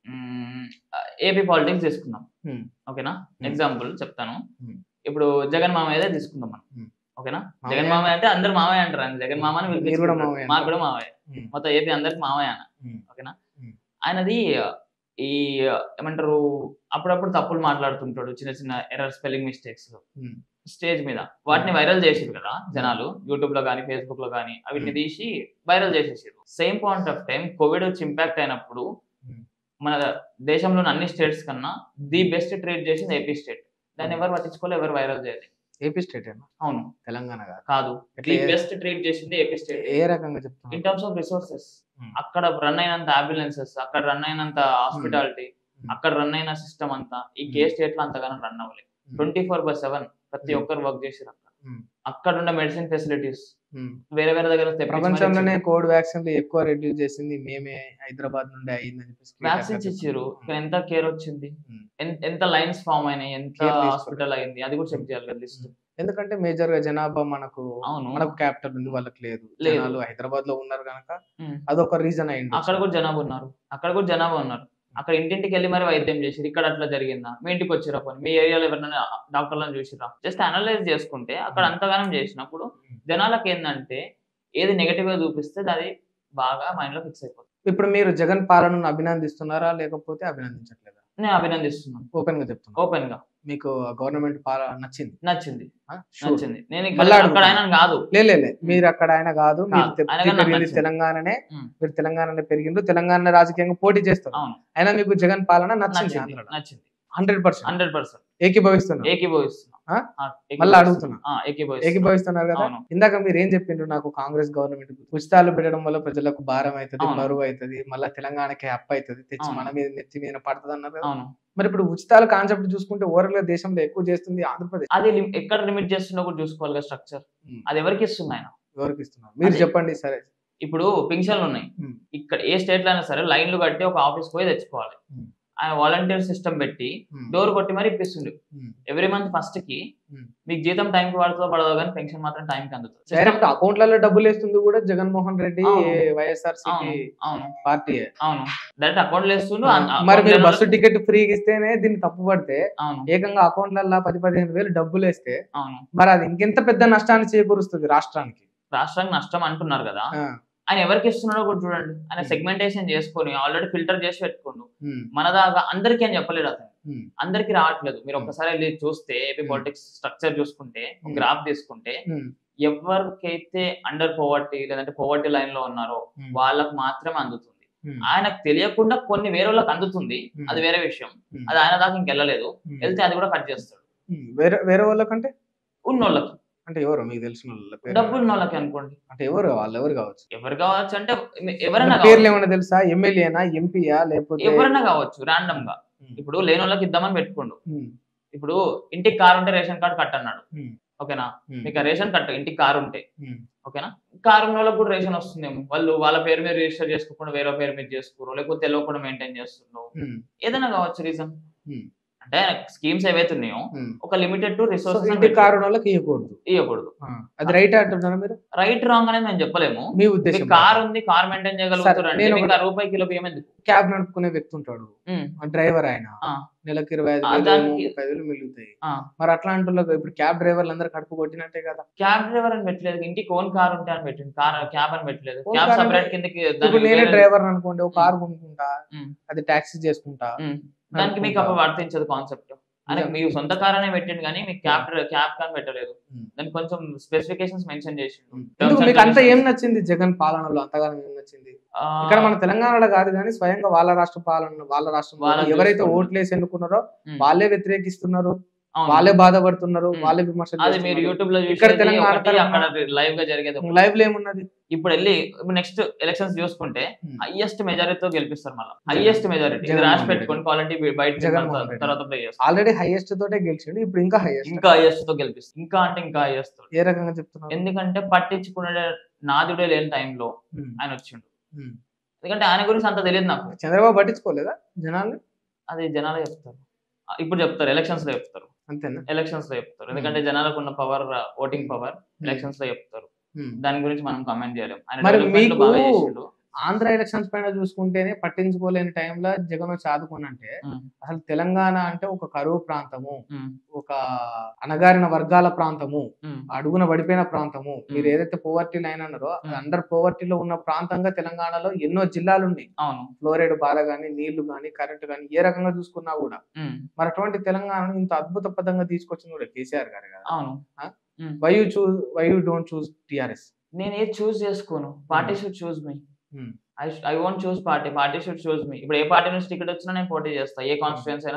ఏపీ పాలిటిక్స్ తీసుకుందాం Hmm. ఓకేనా Hmm. ఎగ్జాంపుల్ చెప్తాను Hmm. ఇప్పుడు జగన్ మామయ్యదే తీసుకుందాం మనం Hmm. ఓకేనా మామయ్య? జగన్ మామయ్య అంటే అందరు మామయ్య అంటారు ఆయన జగన్ మామ అని మీరు కూడా పిలిపించుకుంటారు. మామయ్య మాకు కూడా మామయ్య ఉమ్, మొత్తం ఏపీ అందరికి మామయ్య అన్న ఉమ్, ఓకేనా Hmm. ఆయనది ఈ ఏమంటారు అప్పుడప్పుడు తప్పులు మాట్లాడుతుంటాడు చిన్న చిన్న ఎర్రర్ స్పెల్లింగ్ మిస్టేక్స్ ఉమ్, స్టేజ్ మీద వాటిని వైరల్ చేసారు కదా జనాలు యూట్యూబ్ లో కానీ ఫేస్బుక్ లో కానీ వీటిని Hmm. తీసి వైరల్ చేసేసారు same point of time Covid వచ్చి ఇంపాక్ట్ అయినప్పుడు Hmm. మన దేశంలోని అన్ని స్టేట్స్ కన్నా ది బెస్ట్ ట్రీట్ చేసింది ఏపీ స్టేట్ దాన్ని ఎవరు పట్టించుకోలేదు ఎవరు వైరల్ చేయలేదు ఏపీ స్టేట్ ఏనా అవును తెలంగాణ కాదు కాదు ఎట్లా ఏ- బెస్ట్ ట్రీట్ చేసింది ఏపీ స్టేట్ ఏ రకంగా ఇన్ చెప్తున్నారు టర్మ్స్ ఆఫ్ రిసోర్సెస్ Hmm. అక్కడ రన్ అయినంత అంబులెన్సెస్ అక్కడ రన్ అయినంత హాస్పిటాలిటీ Hmm. అక్కడ రన్ అయిన సిస్టమ్ అంతా ఈ Hmm. కే స్టేట్ లో అంతగానో రన్ అవ్వలేదు Hmm. Twenty four by seven ప్రతి Hmm. ఒక్కరు వర్క్ చేసారు అక్కడ Hmm. అక్కడ ఉన్న మెడిసిన్ ఫెసిలిటీస్ ఉమ్. వేరే వేరే దగ్గర తెప్పించి మరీ ప్రపంచంలోనే ఇచ్చారు. కోవిడ్ వ్యాక్సిన్లు ఎక్కువ రెడ్యూస్ చేసింది మేమే హైదరాబాద్ నుండి అయ్యిందని చెప్పేసి clear గా వ్యాక్సిన్స్ ఇచ్చారు చెప్తున్నారు. కానీ ఎంత కేర్ వచ్చింది Hmm. ఎన్- ఎంత లైన్స్ ఫామ్ అయినాయి ఎంత Care తీసుకోలేదు. హాస్పిటల్ అయింది అది కూడా చెక్ చేయాలి కదా లిస్ట్ ఎందుకంటే మేజర్ గా జనాభా మనకు అవును. మనకు క్యాపిటల్ ఉంది వాళ్ళకి లేదు లేదు. జనాలు హైదరాబాద్ లో ఉన్నారు కనుక Hmm. అదొక రీజన్ అయింది అక్కడ కూడా జనాభా ఉన్నారు అక్కడ కూడా జనాభా ఉన్నారు అక్కడ ఇంటింటికి వెళ్ళి మరి వైద్యం చేసిరు ఇక్కడ అట్లా జరిగిందా మీ ఇంటికి వచ్చిరా పోనీ మీ ఏరియాలో ఎవరైనా డాక్టర్లను చూసిరా జస్ట్ అనలైజ్ చేసుకుంటే అక్కడ అంతగానం చేసినప్పుడు జనాలకు ఏంటంటే ఏది నెగటివ్ గా చూపిస్తే అది బాగా మైండ్ లో ఫిక్స్ అయిపోతుంది ఇప్పుడు మీరు జగన్ పాలనను అభినందిస్తున్నారా లేకపోతే అభినందించట్లేదా నేను అభినందిస్తున్నాను ఓపెన్ గా చెప్తున్నా ఓపెన్ గా మీకు గవర్నమెంట్ పాలన నచ్చింది నచ్చింది ఆ? Sure. నచ్చింది నేను ఇక్కడ మళ్ళా అక్కడ అడుగుతున్నా. ఆయన కాదు లే, లే, లే. మీరు అక్కడ ఆయన కాదు మీరు కాదు. తె- ఆయన కానీ నాకు పెరిగింది నచ్చింది. తెలంగాణనే ఉమ్. మీరు తెలంగాణలో పెరిగిండ్రు తెలంగాణ రాజకీయంగా పోటీ చేస్తారు అవును అయినా మీకు జగన్ పాలన నచ్చింది నచ్చింది నచ్చింది హండ్రెడ్ పర్సెంట్ హండ్రెడ్ పర్సెంట్ ఏకీభవిస్తున్నారు ఏకీభవిస్తున్నా ఆ? ఆ, మళ్ళా ఏకీభవిస్తున్నా. అడుగుతున్నా. ఆ, ఏకీభవిస్తున్నా. ఏకీభవిస్తున్నారు కదా అవును. ఇందాక మీరు ఏం చెప్పిండ్రు నాకు కాంగ్రెస్ గవర్నమెంట్ ఉచితాలు పెట్టడం వల్ల ప్రజలకు భారం అవుతుంది అవును. బరువు అవుతుంది మళ్ళీ తెలంగాణకి అప్ అవుతుంది తెచ్చి అవును. మన మీద నెత్తి మీద పడుతుంది అన్నారు కదా అవును మరి ఇప్పుడు ఉచితాల కాన్సెప్ట్ చూసుకుంటే ఓవరాల్ గా దేశంలో ఎక్కువ చేస్తుంది ఆంధ్రప్రదేశ్ అది లిమ్- ఎక్కడ లిమిట్ చేస్తున్నా కూడా చూసుకోవాలి కదా స్ట్రక్చర్ ఉమ్. అది ఎవరికి ఇస్తుంది ఆయన ఎవరికి ఇస్తున్నారు మీరు అదే. చెప్పండి సరే ఇప్పుడు పింఛన్లు ఉన్నాయి ఉమ్. ఇక్కడ ఏ స్టేట్ లో అయినా సరే లైన్లు కట్టి ఒక ఆఫీస్ పోయి తెచ్చుకోవాలి ఉమ్. ఆయన వాలంటీర్ సిస్టమ్ పెట్టి ఉమ్. డోర్ కొట్టి మరి ఇప్పిస్తుండు ఉమ్. ఎవ్రీ మంత్ ఫస్ట్ కి ఉమ్. మీకు జీతం టైం కి పడుతుందో పడదో కానీ పెన్షన్ మాత్రం టైం కి అందుతుంది డైరెక్ట్ అకౌంట్లలో డబ్బులు వేస్తుంది కూడా జగన్మోహన్ రెడ్డి అవును. వైఎస్ఆర్ అవును అవును పార్టీ అవును డైరెక్ట్ అకౌంట్ వేస్తుండు అన్- మరి account మీరు లేని బస్సు వాళ్ళకి- టికెట్ ఫ్రీగా ఇస్తేనే దీన్ని తప్పు పడితే అవును ఏకంగా అకౌంట్లలో పది పదిహేను వేలు డబ్బులు వేస్తే అవును మరి అది ఇంకెంత పెద్ద నష్టాన్ని చేకూరుస్తుంది రాష్ట్రానికి రాష్ట్రానికి నష్టం అంటున్నారు కదా ఆ, ఆయన ఎవరికి ఇస్తున్నాడో కూడా చూడండి ఆయన ఉమ్. సెగ్మెంటేషన్ చేసుకొని ఆల్రెడీ ఫిల్టర్ చేసి పెట్టుకోండు ఉమ్, మన దాకా అందరికీ అని చెప్పలేడు అతను ఉమ్, అందరికి రావట్లేదు మీరు ఉమ్. ఒక్కసారి వెళ్ళి చూస్తే ఏపీ ఉమ్. పాలిటిక్స్ స్ట్రక్చర్ చూసుకుంటే ఉమ్. గ్రాఫ్ తీసుకుంటే ఉమ్, ఎవరికైతే అండర్ పోవర్టీ లేదంటే పోవర్టీ లైన్ లో ఉన్నారో ఉమ్, వాళ్ళకు మాత్రమే అందుతుంది ఉమ్, ఆయనకు తెలియకుండా కొన్ని వేరే వాళ్ళకి అందుతుంది ఉమ్, అది వేరే విషయం ఉమ్, అది ఆయన దాకా ఇంకెళ్ళలేదు ఉమ్, వెళ్తే అది కూడా కట్ చేస్తాడు ఉమ్, వేరే వేరే వాళ్ళకంటే ఉన్నోళ్ళకి అంటే ఎవరు మీకు తెలిసిన వాళ్ళ పేరు? డబ్బులు ఉన్నోళ్ళకి అనుకోండి అంటే ఎవరు వాళ్ళు ఎవరు కావచ్చు ఎవరు కావచ్చు అంటే ఎవరైనా పేర్లు కావచ్చు ఏమైనా తెలుసా ఎమ్మెల్యేనా ఎంపీయా లేకపోతే ఎవరైనా కావచ్చు ర్యాండమ్ గా ఉమ్, ఇప్పుడు లేని వాళ్ళకి ఇద్దామని పెట్టుకోండు ఉమ్, ఇప్పుడు ఇంటికి కారు ఉంటే రేషన్ కార్డు కట్ అన్నాడు ఉమ్, ఓకేనా ఉమ్, మీకు ఆ రేషన్ కట్ ఇంటికి కారు ఉంటే ఉమ్, ఓకేనా కారు ఉన్న వాళ్ళకి కూడా రేషన్ వస్తుందేమో వాళ్ళు వాళ్ళ పేరు మీద రిజిస్టర్ చేసుకోకుండా వేరే పేరు మీద చేసుకోరు లేకపోతే తెలియకుండా మెయింటైన్ చేస్తుండ్రు ఉమ్, ఏదైనా కావచ్చు రీజన్ ఉమ్, అంటే స్కీమ్స్ ఏవైతే ఉన్నాయో ఉమ్. ఒక లిమిటెడ్ టు సో రిసోర్సెస్ ఇంటి కారు వాళ్ళకి ఇవ్వకూడదు ఇవ్వకూడదు ఆ, అది రైట్ అంటున్నారా మీరు రైట్ రాంగ్ అనేది మేము చెప్పలేము మీ మీకు ఉద్దేశం కార్ ఉంది కార్ మెయింటైన్ చేయగలుగుతారు అంటే నేను మీకు ఒకటి- ఆ రూపాయి కిలో బియ్యం ఎందుకు క్యాబ్ నడుపుకునే వ్యక్తి ఉంటాడు ఉమ్, డ్రైవర్ ఆయన ఆ. నెలకు ఇరవై ఐదు ఆ, వేలు దానికి- ముప్పై వేలు మిగులుతాయి ఆ. మరి అట్లాంటి వాళ్ళకి ఇప్పుడు క్యాబ్ డ్రైవర్లు అందరు కడుపు కొట్టినట్టే కదా క్యాబ్ డ్రైవర్ అని పెట్టలేదు ఇంటికి ఓన్ కార్ ఉంటే అని పెట్టింది కార్ క్యాబ్ అని పెట్టలేదు Own క్యాబ్ car సపరేట్ అంటే కిందకి ఇప్పుడు దానికి నేనే వేరే- డ్రైవర్ అనుకోండి ఒక కార్ కొనుక్కుంటా ఉమ్. అది టాక్సీ చేసుకుంటా ఉమ్. దానికి మీకు అప్పుడు వర్తించదు కాన్సెప్ట్ అని నిజం. మీరు సొంత కార్ అనే పెట్టిండు కానీ మీకు క్యాబ్ క్యాబ్ కార్ పెట్టలేదు ఉమ్. దానికి కొంచెం స్పెసిఫికేషన్స్ మెన్షన్ చేసిండు ఎందుకు మీకు అంత ఏం నచ్చింది జగన్ పాలనలో అంతగానం ఏం నచ్చింది ఆ, ఇక్కడ మన తెలంగాణలో కాదు కానీ స్వయంగా వాళ్ళ రాష్ట్ర పాలన వాళ్ళ రాష్ట్రంలో వాళ్ళని ఎవరైతే చూసుకుంటూ. ఓట్లు వేసి ఎన్నుకున్నారో ఉమ్. వాళ్ళే వ్యతిరేకిస్తున్నారు అవును. వాళ్ళే బాధపడుతున్నారు ఉమ్. వాళ్ళే విమర్శలు అది మీరు చేస్తున్నారు. యూట్యూబ్ లో ఇక్కడ చూసేది తెలంగాణ ఒకటి, తరపున- అక్కడ లైవ్ గా జరిగేది ఒకటి. లైవ్ లో ఏమున్నది ఇప్పుడు వెళ్ళి ఇప్పుడు నెక్స్ట్ ఎలక్షన్స్ చూసుకుంటే ఉమ్. హైయెస్ట్ మెజారిటీతో గెలిపిస్తారు మళ్ళీ హైయెస్ట్ మెజారిటీ ఇది జగన్మోహన్ రాసి రెడ్డి. పెట్టుకొని క్వాలిటీ బయట జగన్మోహన్ రెడ్డి. తర్వాత ప్లే చేస్తారు ఆల్రెడీ హైయెస్ట్ తోటే గెలిచిండు ఇప్పుడు ఇంకా హైయెస్ట్ ఇంకా హైయెస్ట్ తో గెలిపిస్తారు ఇంకా అంటే ఇంకా హైయెస్ట్ ఏ రకంగా చెప్తున్నారు ఎందుకంటే పట్టించుకునే నాదుడే లేని టైంలో ఉమ్. ఆయన వచ్చిండు ఉమ్. ఎందుకంటే ఆయన గురించి అంత తెలియదు నాకు చంద్రబాబు పట్టించుకోలేదా జనాల్ని అది జనాలే చెప్తారు ఆ, ఇప్పుడు చెప్తారు ఎలక్షన్స్ లో చెప్తారు అంతేనా ఎలక్షన్స్ లో చెప్తారు ఎందుకంటే జనాలకు ఉన్న పవర్ ఓటింగ్ పవర్ ఎలక్షన్స్ లో చెప్తారు ఉమ్. దాని గురించి మనం కమెంట్ చేయలేం ఆయన మరి development లో మీకు బాగా చేసిండు ఆంధ్ర ఎలక్షన్స్ పైన చూసుకుంటేనే పట్టించుకోలేని టైంలో జగన్ వచ్చి ఆదుకోనంటే ఉమ్, అసలు తెలంగాణ అంటే ఒక కరువు ప్రాంతము ఉమ్, ఒక అణగారిన వర్గాల ప్రాంతము ఉమ్, అడుగున పడిపోయిన ప్రాంతము మీరు ఏదైతే పోవర్టీ లైన్ అన్నారో మ్మ్. అండర్ పోవర్టీలో ఉన్న ప్రాంతంగా తెలంగాణలో ఎన్నో జిల్లాలు ఉన్నాయి అవును ఫ్లోరైడ్ బాధ గానీ నీళ్లు గానీ కరెంట్ గానీ ఏ రకంగా చూసుకున్నా కూడా ఉమ్, మరి అటువంటి తెలంగాణను ఇంత అద్భుత పదంగా తీసుకొచ్చింది కూడా కేసీఆర్ గారు కదా అవును ఆ? ఉమ్. Why you choose why you don't choose TRS నేను ఏది చూస్ చేసుకోను పార్టీ షుడ్ చూస్ మీ ఉమ్. I I want choose party party should choose me ఇప్పుడు ఏ పార్టీ నుంచి టికెట్ వచ్చినా నేను పోటీ చేస్తా ఏ కాన్స్టిట్యూన్స్ అయినా సరే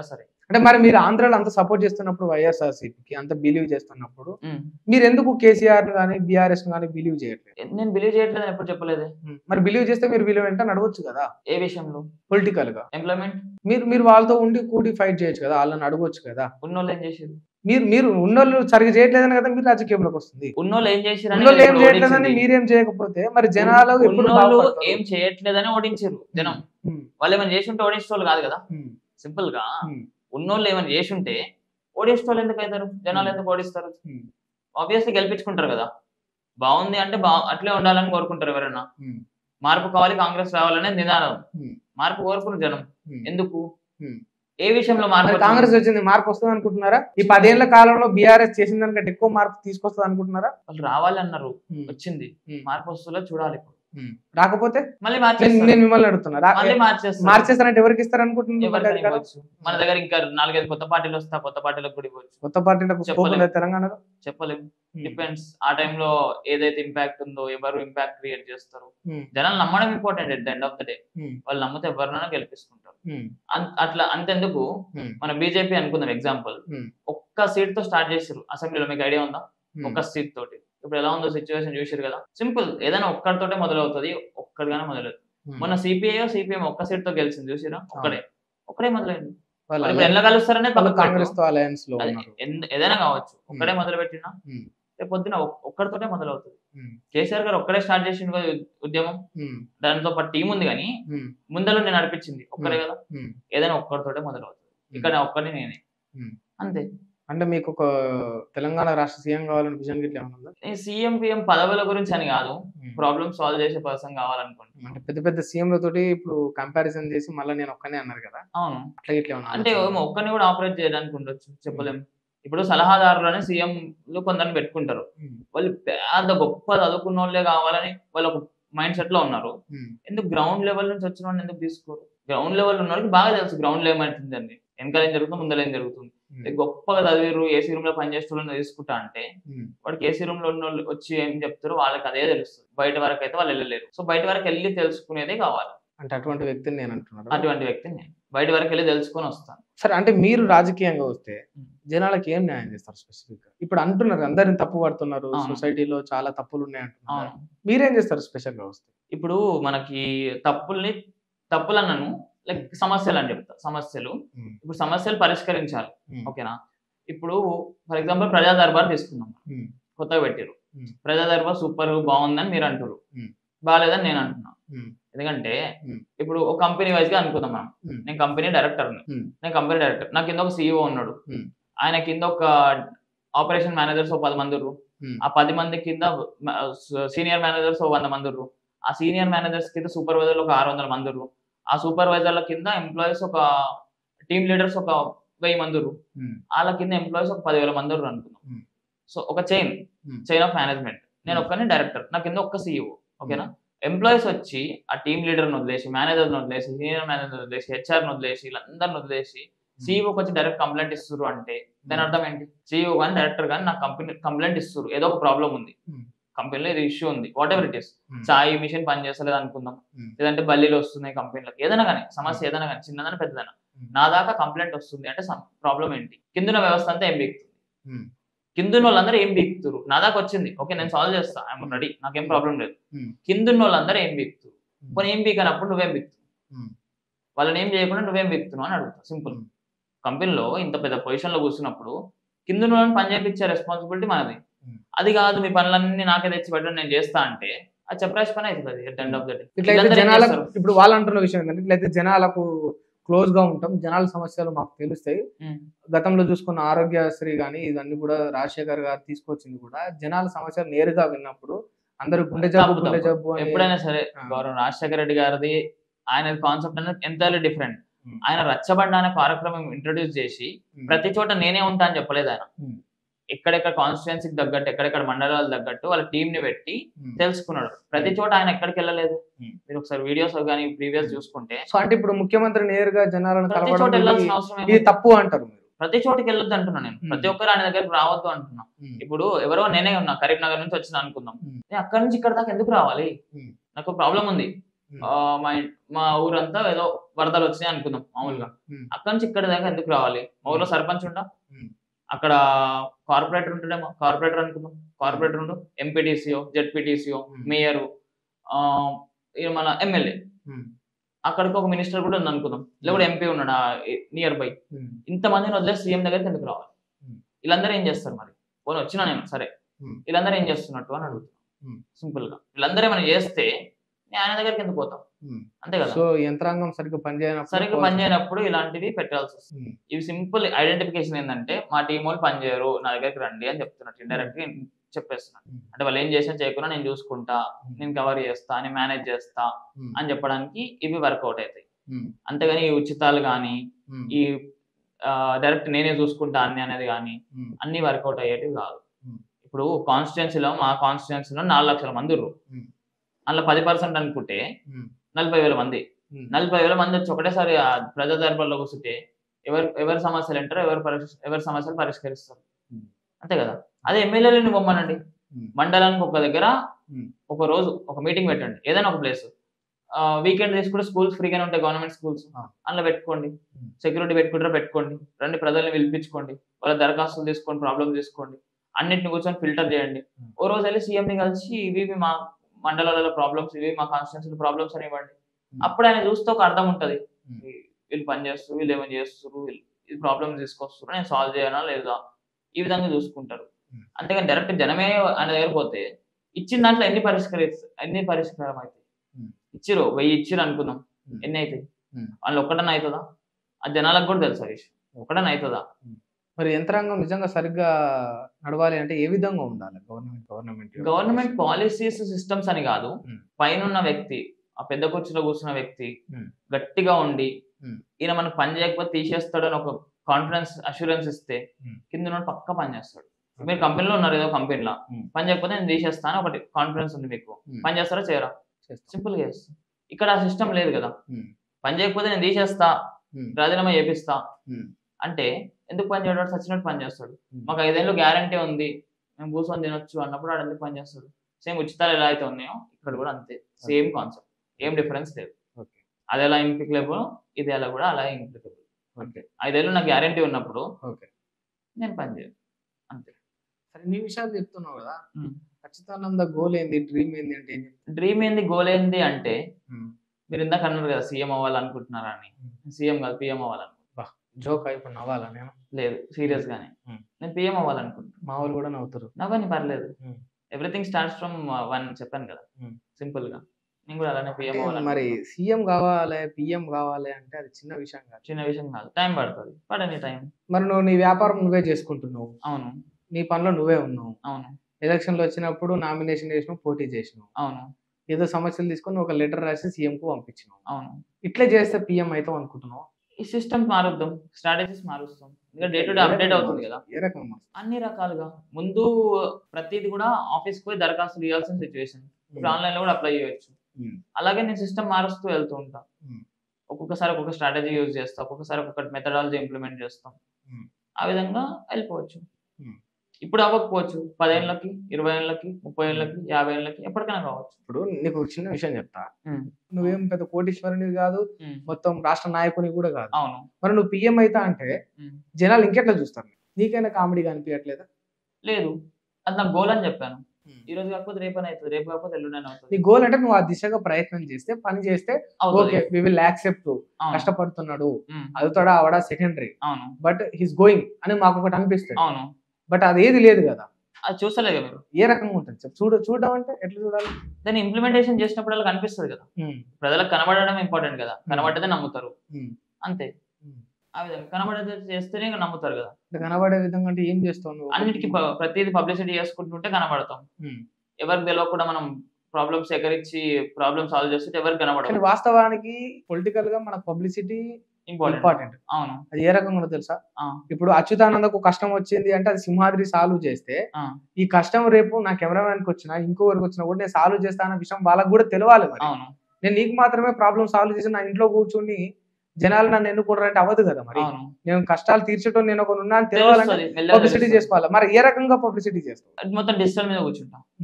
అంటే మరి మీరు ఆంధ్రాలో అంత సపోర్ట్ చేస్తున్నప్పుడు వైఎస్ఆర్సీపీకి అంత బిలీవ్ చేస్తున్నప్పుడు ఉమ్. మీరు ఎందుకు కేసీఆర్ కానీ బీఆర్ఎస్ కానీ బిలీవ్ చేయట్లేదు నేను బిలీవ్ చేయట్లేదు ఎప్పుడు చెప్పలేదే ఉమ్. మరి బిలీవ్ చేస్తే మీరు బిలీవ్ వెంట నడవచ్చు కదా ఏ విషయంలో పొలిటికల్ గా ఎంప్లాయ్మెంట్ మీరు మీరు వాళ్ళతో ఉండి కూడి ఫైట్ చేయొచ్చు కదా వాళ్ళని అడగొచ్చు కదా ఉన్నోళ్ళు ఏం చేసారు మీరు మీరు ఉన్నోళ్ళు సరిగ్గా చేయట్లేదని కదా మీరు రాజకీయంలోకి వస్తుంది ఉన్నోళ్ళు ఏం చేసారు ఉన్నోళ్ళు ఏం చేయట్లేదని మీరేం చేయకపోతే మరి జనాలు ఎప్పుడు ఉన్నోళ్ళు బాగుపడతారు? ఏం చేయట్లేదని ఓడించారు జనం ఉమ్, వాళ్ళు ఏమైనా చేసి ఉంటే ఓడించేవాళ్ళు కాదు కదా ఉమ్, సింపుల్ గా ఉమ్, ఉన్నోళ్ళు ఏమైనా చేసి ఉంటే ఓడించేవాళ్ళు ఎందుకు అవుతారు జనాలు ఎందుకు ఓడిస్తారు ఉమ్, ఆబ్వియస్లీ గెలిపించుకుంటారు కదా బాగుంది అంటే బా అట్లే ఉండాలని కోరుకుంటారు ఎవరైనా ఉమ్, మార్పు కావాలి కాంగ్రెస్ రావాలనే నిదానం ఉమ్, మార్పు కోరుకున్నారు జనం ఉమ్. ఎందుకు ఉమ్. ఏ విషయంలో మార్పు మరి వచ్చింది? కాంగ్రెస్ వచ్చింది మార్పు వస్తుంది అనుకుంటున్నారా ఈ పదేళ్ల కాలంలో బీఆర్ఎస్ చేసిన దానికంటే ఎక్కువ మార్పు తీసుకొస్తుంది అనుకుంటున్నారా వాళ్ళు రావాలి అన్నారు ఉమ్, వచ్చింది ఉమ్, మార్పు వస్తుందో చూడాలి ఇప్పుడు ఉమ్. రాకపోతే మళ్ళీ నేను మార్చేస్తారు నేను మిమ్మల్ని అడుగుతున్నా రా- మళ్ళీ మార్చేస్తారు మార్చేస్తారంటే ఎవరికి ఇస్తారు అనుకుంటున్నారు ఎవరికైనా ఇవ్వచ్చు. మన దగ్గర ఇంకా నాలుగైదు కొత్త పార్టీలు వస్తా కొత్త పార్టీలకు కూడా ఇవ్వచ్చు కొత్త పార్టీలకు స్కోప్ చెప్పలేం. ఉంది తెలంగాణలో చెప్పలేము ఉమ్, డిపెండ్స్ ఆ టైంలో ఏదైతే ఇంపాక్ట్ ఉందో ఎవరు ఇంపాక్ట్ క్రియేట్ చేస్తారు ఉమ్, జనాలు నమ్మడం important at the end of the day ఉమ్, వాళ్ళు నమ్మితే ఎవరినైనా గెలిపిస్తుంటారు ఉమ్, అన్- అట్లా అంతెందుకు ఉమ్, మన బీజేపీ అనుకుందాం ఎగ్జాంపుల్ ఉమ్, ఒక్క సీట్ తో స్టార్ట్ చేసారు అసెంబ్లీలో మీకు ఐడియా ఉందా ఉమ్. ఒక్క సీట్ తోటి ఇప్పుడు ఎలా ఉందో సిచ్యువేషన్ చూసారు కదా సింపుల్ ఏదైనా ఒక్కడితోటే మొదలవుతుంది ఒక్కడిగానే మొదలవుతుంది ఉమ్. మొన్న సిపిఐ సిపిఎం ఒక్క సీట్ తో గెలిచింది చూసిరా ఒక్కడే ఒక్కడే మొదలైంది వాళ్ళు మరి ఇప్పుడు ఎలా కలుస్తారనే వాళ్ళు కాంగ్రెస్ తో అలయన్స్ లో అది ఉన్నారు ఎంద- ఏదైనా కావచ్చు ఒక్కడే మొదలు పెట్టినా ఉమ్. రేపు పొద్దున ఒక్- ఒక్కడితోటే మొదలవుతుంది ఉమ్, కేసీఆర్ గారు ఒక్కడే స్టార్ట్ చేసిన కదా ఉ- ఉద్యమం ఉమ్, దానితో పాటు టీం ఉంది కానీ ఉమ్, ముందర నేను నడిపించింది ఒక్కడే కదా ఉమ్. ఏదైనా ఒక్కడితోటే మొదలవుతుంది ఇక్కడ ఒక్కడిని నేనే ఉమ్. అంతే అంటే మీకు ఒక తెలంగాణ రాష్ట్ర సీఎం కావాలని విజన్ గిట్ల ఏమైనా ఉందా నేను సీఎం పిఎం పదవుల గురించి అని కాదు ఉమ్. ప్రాబ్లమ్ సాల్వ్ చేసే పర్సన్ కావాలనుకుంటున్నాను అంటే పెద్ద పెద్ద సీఎంల తోటి ఇప్పుడు కంపారిజన్ చేసి మళ్ళీ నేను ఒక్కనే అన్నారు కదా అవును అట్లా ఇట్లా ఏమైనా అంటే ఆలోచన? ఏమో ఒక్కరిని కూడా ఆపరేట్ చేయడానికి ఉండొచ్చు చెప్పలేము ఇప్పుడు సలహాదారులని సీఎం కొందరిని పెట్టుకుంటారు ఉమ్, వాళ్ళు పెద్ద గొప్ప చదువుకున్న వాళ్ళే కావాలని వాళ్ళు ఒక మైండ్ సెట్ లో ఉన్నారు ఉమ్, ఎందుకు గ్రౌండ్ లెవెల్ నుంచి వచ్చిన వాడిని ఎందుకు తీసుకోరు గ్రౌండ్ లెవెల్ ఉన్న వాళ్ళకి బాగా తెలుసు గ్రౌండ్ లెవెల్ ఏమైతుందండి వెనకాల ఏం జరుగుతుంది ముందర ఏం జరుగుతుంది ఉమ్, గొప్పగా చదివారు ఏసీ రూమ్ లో పనిచేసే వాళ్ళని తీసుకుంటా అంటే ఉమ్, వాడికి ఏసీ రూమ్ లో ఉన్న వాళ్ళు వచ్చి ఏం చెప్తారో వాళ్ళకి అదే తెలుస్తుంది బయట వరకు అయితే వాళ్ళు వెళ్ళలేరు సో బయట వరకు వెళ్ళి తెలుసుకునేదే కావాలి అంటే అటువంటి వ్యక్తిని నేను అంటున్నాను అటువంటి వ్యక్తిని నేను బయట వరకు వెళ్ళి తెలుసుకొని వస్తాను సరే అంటే మీరు రాజకీయంగా వస్తే ఉమ్. జనాలకి ఏం న్యాయం చేస్తారు స్పెసిఫిక్ గా ఇప్పుడు అంటున్నారు అందరిని తప్పు పడుతున్నారు అవును. సొసైటీలో చాలా తప్పులు ఉన్నాయి అంటున్నారు అవును మీరేం చేస్తారు స్పెషల్ గా వస్తే ఇప్పుడు మనకి తప్పుల్ని తప్పులు అన్నాను లైక్ సమస్యలు అని చెప్తా సమస్యలు ఉమ్, ఇప్పుడు సమస్యలు పరిష్కరించాలి ఉమ్, ఓకేనా ఇప్పుడు ఫర్ ఎగ్జాంపుల్ ప్రజా దర్బార్ తీసుకుందాం ఉమ్, కొత్తగా పెట్టారు Hmm. ప్రజా దర్బార్ సూపర్ బాగుందని మీరు అంటారు Hmm. బాగాలేదని నేను అంటున్నా ఉమ్, ఎందుకంటే Hmm. ఇప్పుడు ఒక కంపెనీ వైజ్ గా అనుకుందాం మనం Hmm. నేను కంపెనీ డైరెక్టర్ Hmm. నేను కంపెనీ డైరెక్టర్ నా కింద ఒక సీఈఓ ఉన్నాడు Hmm. ఆయన కింద ఒక ఆపరేషన్ మేనేజర్స్ ఒక పది మంది ఉర్రు ఉమ్, ఆ పది మంది కింద సీనియర్ మేనేజర్స్ ఒక వంద మంది ఉర్రు ఆ సీనియర్ మేనేజర్స్ కింద సూపర్వైజర్లు ఒక ఆరు వందల మంది ఉర్రు ఆ సూపర్వైజర్ల కింద ఎంప్లాయీస్ ఒక టీమ్ లీడర్స్ ఒక వెయ్యి మంది ఉర్రు ఉమ్, వాళ్ళ కింద ఎంప్లాయీస్ ఒక పదివేల మంది ఉర్రు అనుకుందాం Hmm. సో ఒక chain Hmm. Chain of management నేను Hmm. ఒక్కనే డైరెక్టర్ నా కింద ఒక్క సీఈఓ ఓకేనా ఎంప్లాయీస్ వచ్చి ఆ టీమ్ లీడర్ని వదిలేసి మేనేజర్ని వదిలేసి సీనియర్ మేనేజర్ వదిలేసి హెచ్ఆర్ని వదిలేసి వీళ్ళందరిని వదిలేసి సీఈఓకి వచ్చి డైరెక్ట్ కంప్లైంట్ ఇస్తారు అంటే దాని అర్థం ఏంటి సీఈఓ కానీ డైరెక్టర్ కానీ నా కంపెనీ కంప్లైంట్ ఇస్తారు ఏదో ఒక ప్రాబ్లం ఉంది Hmm. కంపెనీలో ఇది ఇష్యూ ఉంది whatever it is Hmm. సాయి మిషన్ పని చేస్తలేదు అనుకుందాం Hmm. లేదంటే బల్లీలు వస్తున్నాయి కంపెనీలకు ఏదైనా కానీ సమస్య ఏదైనా కానీ చిన్నదైనా పెద్దదైనా Hmm. నా దాకా కంప్లైంట్ వస్తుంది అంటే ప్రాబ్లం ఏంటి కిందున్న వ్యవస్థ అంతా ఏం బీక్తుంది ఉమ్, కిందున్న వాళ్ళందరూ ఏం బీక్తురు నా దాకా వచ్చింది ఓకే నేను సాల్వ్ చేస్తా ఐఎమ్ రెడీ నాకేం ప్రాబ్లం లేదు Hmm. కిందున్న వాళ్ళందరూ ఏం బీక్తురు ఉమ్, పోనీ ఏం బీకనప్పుడు నువ్వేం బీక్తు ఉమ్, వాళ్ళని ఏం చేయకుండా నువ్వేం బీక్తున్నావు అని అడుగుతా సింపుల్ Hmm. కంపెనీలో ఇంత పెద్ద పొజిషన్ లో కూర్చున్నప్పుడు కింద వాళ్ళని పని చేయించే రెస్పాన్సిబిలిటీ మనది Hmm. అది కాదు మీ పనులన్నీ నాకే తెచ్చి పెట్టండి నేను చేస్తా అంటే అది చెప్పరాసి పని అవుతుంది at end of the day ఇట్లయితే జనాలకు ఇప్పుడు వాళ్ళు అంటున్న విషయం ఏంటంటే ఇట్లయితే జనాలకు క్లోజ్ గా ఉంటాం జనాల సమస్యలు మాకు తెలుస్తాయి గతంలో చూసుకున్న ఆరోగ్యశ్రీ కానీ ఇవన్నీ కూడా రాజశేఖర్ గారు తీసుకొచ్చింది కూడా జనాల సమస్యలు నేరుగా విన్నప్పుడు అందరూ గుండె జబ్బు తప్పు, గుండె తప్పు. జబ్బు అని ఎప్పుడైనా సరే ఆ. గౌరవ రాజశేఖర రెడ్డి గారిది ఆయన కాన్సెప్ట్ అనేది ఎంతైనా డిఫరెంట్ Hmm. ఆయన రచ్చబండ అనే కార్యక్రమం ఇంట్రొడ్యూస్ చేసి ఉమ్, ప్రతి చోట నేనే ఉంటా అని చెప్పలేదు ఆయన Hmm. ఎక్కడెక్కడ కాన్స్టిట్యున్సీకి తగ్గట్టు ఎక్కడెక్కడ మండలాలు తగ్గట్టు వాళ్ళ టీం ని పెట్టి ఉమ్. తెలుసుకున్నాడు ప్రతి చోట ఆయన ఎక్కడికి వెళ్ళలేదు Hmm. మీరు ఒకసారి వీడియోస్ కానీ ప్రీవియస్ చూసుకుంటే సో అంటే ఇప్పుడు ముఖ్యమంత్రి నేరుగా జనాలను ప్రతి కలవడం చోట వెళ్ళాల్సిన ఇది- అవసరం ఇది ఏముంది? తప్పు అంటారు మీరు ప్రతి చోటుకి వెళ్ళొద్దు అంటున్నా నేను Hmm. ప్రతి ఒక్కరు ఆయన దగ్గరికి రావద్దు అంటున్నా ఉమ్, ఇప్పుడు ఎవరో నేనే ఉన్నా కరీంనగర్ నుంచి వచ్చిన అనుకుందాం Hmm. నేను అక్కడి నుంచి ఇక్కడ దాకా ఎందుకు రావాలి Hmm. నాకు ప్రాబ్లం ఉంది Hmm. ఆ, మా ఇన్- మా ఊరంతా ఏదో వరదలు వచ్చినాయి అనుకుందాం మామూలుగా ఉమ్, అక్కడ నుంచి ఇక్కడ దాకా ఎందుకు రావాలి మా ఊర్లో సర్పంచ్ ఉండా ఉమ్. అక్కడ కార్పొరేటర్ ఉంటుండేమో కార్పొరేటర్ అనుకుందాం కార్పొరేటర్ ఉండు ఎంపీటీసీఓ జెడ్పీటీసీఓ ఉమ్. మేయర్ మన ఎమ్మెల్యే ఉమ్, అక్కడికి ఒక మినిస్టర్ కూడా ఉంది అనుకుందాం లేకపోతే ఎంపీ ఉన్నాడు నియర్ బై ఉమ్, ఇంతమందిని వదిలేసి సీఎం దగ్గరికి ఎందుకు రావాలి Hmm. వీళ్ళందరూ ఏం చేస్తారు మరి పోనీ వచ్చినా నేను సరే Hmm. వీళ్ళందరూ ఏం చేస్తున్నట్టు అని అడుగుతాను Hmm. సింపుల్ గా వీళ్ళందరూ ఏమైనా చేస్తే నేను ఆయన దగ్గరికి ఎందుకు పోతాం ఉమ్. అంతే కదా సో యంత్రాంగం సరిగ్గా పనిచేయనప్పుడు సరిగ్గా పని చేయనప్పుడు ఇలాంటివి పెట్టాల్సి వస్తుంది ఉమ్, ఇవి సింపుల్ ఐడెంటిఫికేషన్ ఏంటంటే మా టీం వాళ్ళు పని చేయరు నా దగ్గరికి రండి అని చెప్తున్నట్టు ఇండైరెక్ట్ గా చెప్పేస్తున్నాను Hmm. అంటే వాళ్ళు ఏం చేసినా చేయకుండా నేను చూసుకుంటా నేను కవర్ చేస్తా నేను మేనేజ్ చేస్తా ఉమ్, అని చెప్పడానికి ఇవి వర్కౌట్ అవుతాయి ఉమ్, అంతేగాని ఈ ఉచితాలు కానీ ఉమ్, ఈ డైరెక్ట్ నేనే చూసుకుంటా అన్ని అనేది కానీ ఉమ్, అన్ని వర్కౌట్ అయ్యేటివి కాదు Hmm. ఇప్పుడు కాన్స్టిట్యున్సీలో మా కాన్స్టిట్యున్సీలో నాలుగు లక్షల మంది ఉర్రు Hmm. అందులో పది పర్సెంట్ అనుకుంటే ఉమ్, నలభై వేల మంది ఉమ్, నలభై వేల మంది వచ్చి ఒకటేసారి ఆ ప్రజా దర్బార్లో కూర్చుంటే ఎవరు ఎవరి సమస్యలు ఏంటారో ఎవరు పరిష్- ఎవరి సమస్యలు పరిష్కరిస్తారు Hmm. అంతే కదా అదే ఎమ్మెల్యేలను బొమ్మనండి ఉమ్, మండలానికి ఒక దగ్గర Hmm. ఒక రోజు ఒక మీటింగ్ పెట్టండి ఏదైనా ఒక ప్లేస్ వీకెండ్ తీసుకుంటే స్కూల్స్ ఫ్రీగానే ఉంటాయి గవర్నమెంట్ స్కూల్స్ Ah. అందులో పెట్టుకోండి Hmm. సెక్యూరిటీ పెట్టుకుంటారో పెట్టుకోండి రండి ప్రజల్ని పిలిపించుకోండి వాళ్ళ దరఖాస్తులు తీసుకోండి ప్రాబ్లమ్ తీసుకోండి అన్నిటిని కూర్చొని ఫిల్టర్ చేయండి Hmm. ఓ రోజు వెళ్ళి సీఎంని కలిసి ఇవి ఇవి మా మండలాలలో ప్రాబ్లమ్స్ ఇవి మా కాన్స్టిట్యూన్సీ ప్రాబ్లమ్స్ అని ఇవ్వండి Hmm. అప్పుడు ఆయన చూస్తే ఒక అర్థం ఉంటది Hmm. ఈ- వీళ్ళు పని చేస్తారు వీళ్ళు ఏమైనా చేస్తారు వీళ్ళు ఇది ప్రాబ్లమ్స్ తీసుకొస్తారు నేను సాల్వ్ చేయనా లేదా ఈ విధంగా చూసుకుంటారు Hmm. అంతేగాని డైరెక్ట్ జనమే ఆయన దగ్గర పోతే ఇచ్చిన దాంట్లో ఎన్ని పరిష్కరిస్త ఎన్ని పరిష్కారం అవుతాయి Hmm. ఇచ్చిరు వెయ్యి ఇచ్చిరు అనుకుందాం Hmm. ఎన్ని అవుతాయి Hmm. వాళ్ళు ఒక్కటన అవుతుందా ఆ జనాలకు కూడా తెలుసు ఆ విషయం ఒక్కటన అవుతుందా మరి యంత్రాంగం నిజంగా సరిగ్గా నడవాలి అంటే ఏ విధంగా ఉండాలి government government government policies systems అని కాదు Hmm. పైన ఉన్న వ్యక్తి ఆ పెద్ద కుర్చీలో కూర్చున్న వ్యక్తి Hmm. గట్టిగా ఉండి Hmm. ఈయన మనకు పని చేయకపోతే తీసేస్తాడు అని ఒక కాన్ఫిడెన్స్ అష్యూరెన్స్ ఇస్తే Hmm. కింద ఉన్న పక్క పని చేస్తాడు మీరు కంపెనీలో ఉన్నారు ఏదో కంపెనీలో Hmm. పని చేయకపోతే నేను తీసేస్తాను ఒకటి కాన్ఫిడెన్స్ ఉంది మీకు Hmm. పని చేస్తారా చేయరా చేస్తాం. సింపుల్ గా చేస్తాం ఇక్కడ ఆ సిస్టమ్ లేదు కదా ఉమ్, పని చేయకపోతే నేను తీసేస్తా ఉమ్, రాజీనామా చేపిస్తా ఉమ్, అంటే ఎందుకు పని చేయడం సచ్చినట్టు పని చేస్తాడు Hmm. మాకు ఐదేళ్ళు గ్యారంటీ ఉంది మేము కూర్చొని తినొచ్చు అన్నప్పుడు వాడు ఎందుకు పని చేస్తాడు సేమ్ ఉచితాలు ఎలా అయితే ఉన్నాయో ఇక్కడ కూడా అంతే సేమ్ కాన్సెప్ట్ ఏం డిఫరెన్స్ లేదు ఓకే అది ఎలా ఇంప్లికబుల్ ఇది ఎలా కూడా అలా ఇంప్లికబుల్ ఓకే ఐదేళ్ళు నాకు గ్యారంటీ ఉన్నప్పుడు ఓకే నేను పని చేయను అంతే సరే నీ విషయాలు చెప్తున్నావు కదా ఉమ్. ఖచ్చితానంద గోల్ ఏంది డ్రీమ్ ఏంది అంటే ఏం చెప్తావు? డ్రీమ్ ఏంది గోల్ ఏంది అంటే ఉమ్, మీరు ఇందాక అన్నారు కదా సీఎం అవ్వాలనుకుంటున్నారా అని సీఎం కాదు పిఎం అవ్వాలను జోక్ అయిపోయి నవ్వాలా నేను లేదు సీరియస్ గానే Hmm. నేను పిఎం అవ్వాలనుకుంటున్నాను మా వాళ్ళు కూడా నవ్వుతారు నవ్వని పర్లేదు Hmm. Everything starts from one చెప్పాను కదా Hmm. సింపుల్ గా నేను కూడా అలానే పిఎం అంటే మరి అవ్వాలని సీఎం కావాలి పిఎం కావాలి అంటే అది చిన్న విషయం కాదు చిన్న విషయం కాదు టైం పడుతుంది పడని టైం మరి నువ్వు నీ వ్యాపారం నువ్వే చేసుకుంటున్నావు అవును నీ పనిలో నువ్వే ఉన్నావు అవును ఎలక్షన్లు వచ్చినప్పుడు నామినేషన్ చేసినావు పోటీ చేసినావు అవును ఏదో సమస్యలు తీసుకొని ఒక లెటర్ రాసి సీఎం కు పంపించినావు అవును ఇట్లే చేస్తే పిఎం అవుతాం అనుకుంటున్నావు ఈ సిస్టమ్ మారుద్దాం స్ట్రాటజీస్ మారుస్తాం ఇంకా డే టు డే అప్డేట్ అవుతుంది కదా ఏ రకంగా అన్ని రకాలుగా ముందు ప్రతిది కూడా ఆఫీస్ పోయి దరఖాస్తులు ఇవ్వాల్సిన సిచ్యువేషన్ ఇప్పుడు ఆన్లైన్ లో కూడా అప్లై చేయొచ్చు Hmm. అలాగే నేను సిస్టమ్ మారుస్తూ వెళ్తూ ఉంటా Hmm. ఒక్కొక్కసారి ఒక్కొక్క స్ట్రాటజీ యూజ్ చేస్తా ఒక్కొక్కసారి ఒక్కొక్క మెథడాలజీ ఇంప్లిమెంట్ చేస్తాం Hmm. ఆ విధంగా వెళ్ళిపోవచ్చు Hmm. ఇప్పుడు అవ్వకపోవచ్చు పదేళ్ళకి ఇరవై ఏళ్ళకి ముప్పై ఏళ్ళకి యాభై ఏళ్ళకి ఎప్పటికైనా కావచ్చు ఇప్పుడు నీకు ఒక చిన్న విషయం చెప్తా Hmm. నువ్వేం పెద్ద కోటీశ్వరుని కాదు Hmm. మొత్తం రాష్ట్ర నాయకుని కూడా కాదు అవును మరి నువ్వు పిఎం అవుతా అంటే Hmm. జనాలు ఇంకెట్లా చూస్తారు నీకైనా కామెడీగా అనిపించట్లేదా లేదు అది నా గోల్ అని చెప్పాను ఈ రోజు కాకపోతే రేపు అని అవుతుంది రేపు కాకపోతే ఎల్లుండి నీ అవుతుంది గోల్ అంటే నువ్వు ఆ దిశగా ప్రయత్నం చేస్తే పని చేస్తే అవుతుంది ఓకే వి విల్ యాక్సెప్ట్ అవును కష్టపడుతున్నాడు ఉమ్, అవుతాడా అవడా సెకండరీ అవును బట్ హిస్ గోయింగ్ అని మాకు ఒకటి అనిపిస్తుంది అవును బట్ అది ఏది లేదు కదా అది చూస్తలేదు మీరు ఏ రకంగా ఉంటుంది చెప్పు చూడ చూడడం అంటే ఎట్లా చూడాలి దాన్ని ఇంప్లిమెంటేషన్ చేసినప్పుడు వాళ్ళకి అనిపిస్తుంది కదా ఉమ్, ప్రజలకు కనబడడం ఇంపార్టెంట్ కదా కనబడితే నమ్ముతారు ఉమ్, అంతే ఉమ్. ఆ విధంగా కనబడితే చేస్తేనే ఇంకా నమ్ముతారు కదా అంటే కనబడే విధంగా అంటే ఏం చేస్తావు నువ్వు అన్నిటికీ ప- ప్రతిదీ పబ్లిసిటీ చేసుకుంటుంటే కనబడతాం ఉమ్. ఎవరికి తెలియకుండా మనం ప్రాబ్లమ్స్ ఎకరించి ప్రాబ్లమ్ సాల్వ్ చేస్తుంటే ఎవరికి కానీ కనబడదు వాస్తవానికి పొలిటికల్ గా మన పబ్లిసిటీ ఇంపార్టెంట్ ఇంపార్టెంట్ అవును అది ఏ రకంగా ఉందో తెలుసా ఆ. ఇప్పుడు అచ్యుతానందకు కష్టం వచ్చింది అంటే అది సింహాద్రి సాల్వ్ చేస్తే ఆ. ఈ కష్టం రేపు నా కెమెరామెన్కి వచ్చినా ఇంకొకరికి వచ్చినా కూడా నేను సాల్వ్ చేస్తానన్న విషయం వాళ్ళకి కూడా తెలియాలి మరి అవును నేను నీకు మాత్రమే ప్రాబ్లం సాల్వ్ చేసి నా ఇంట్లో కూర్చొని జనాలు నన్ను ఎన్నుకుంటారంటే అవ్వదు కదా మరి అవును నేను కష్టాలు తీర్చడం నేను ఒక ఉన్నా అని తెలియాలంటే తెలుస్తుంది మెల్లగా పబ్లిసిటీ తెలుస్తుంది. చేసుకోవాలి మరి ఏ రకంగా పబ్లిసిటీ చేస్తావు అది మొత్తం డిజిటల్ మీద కూర్చుంటాం Hmm.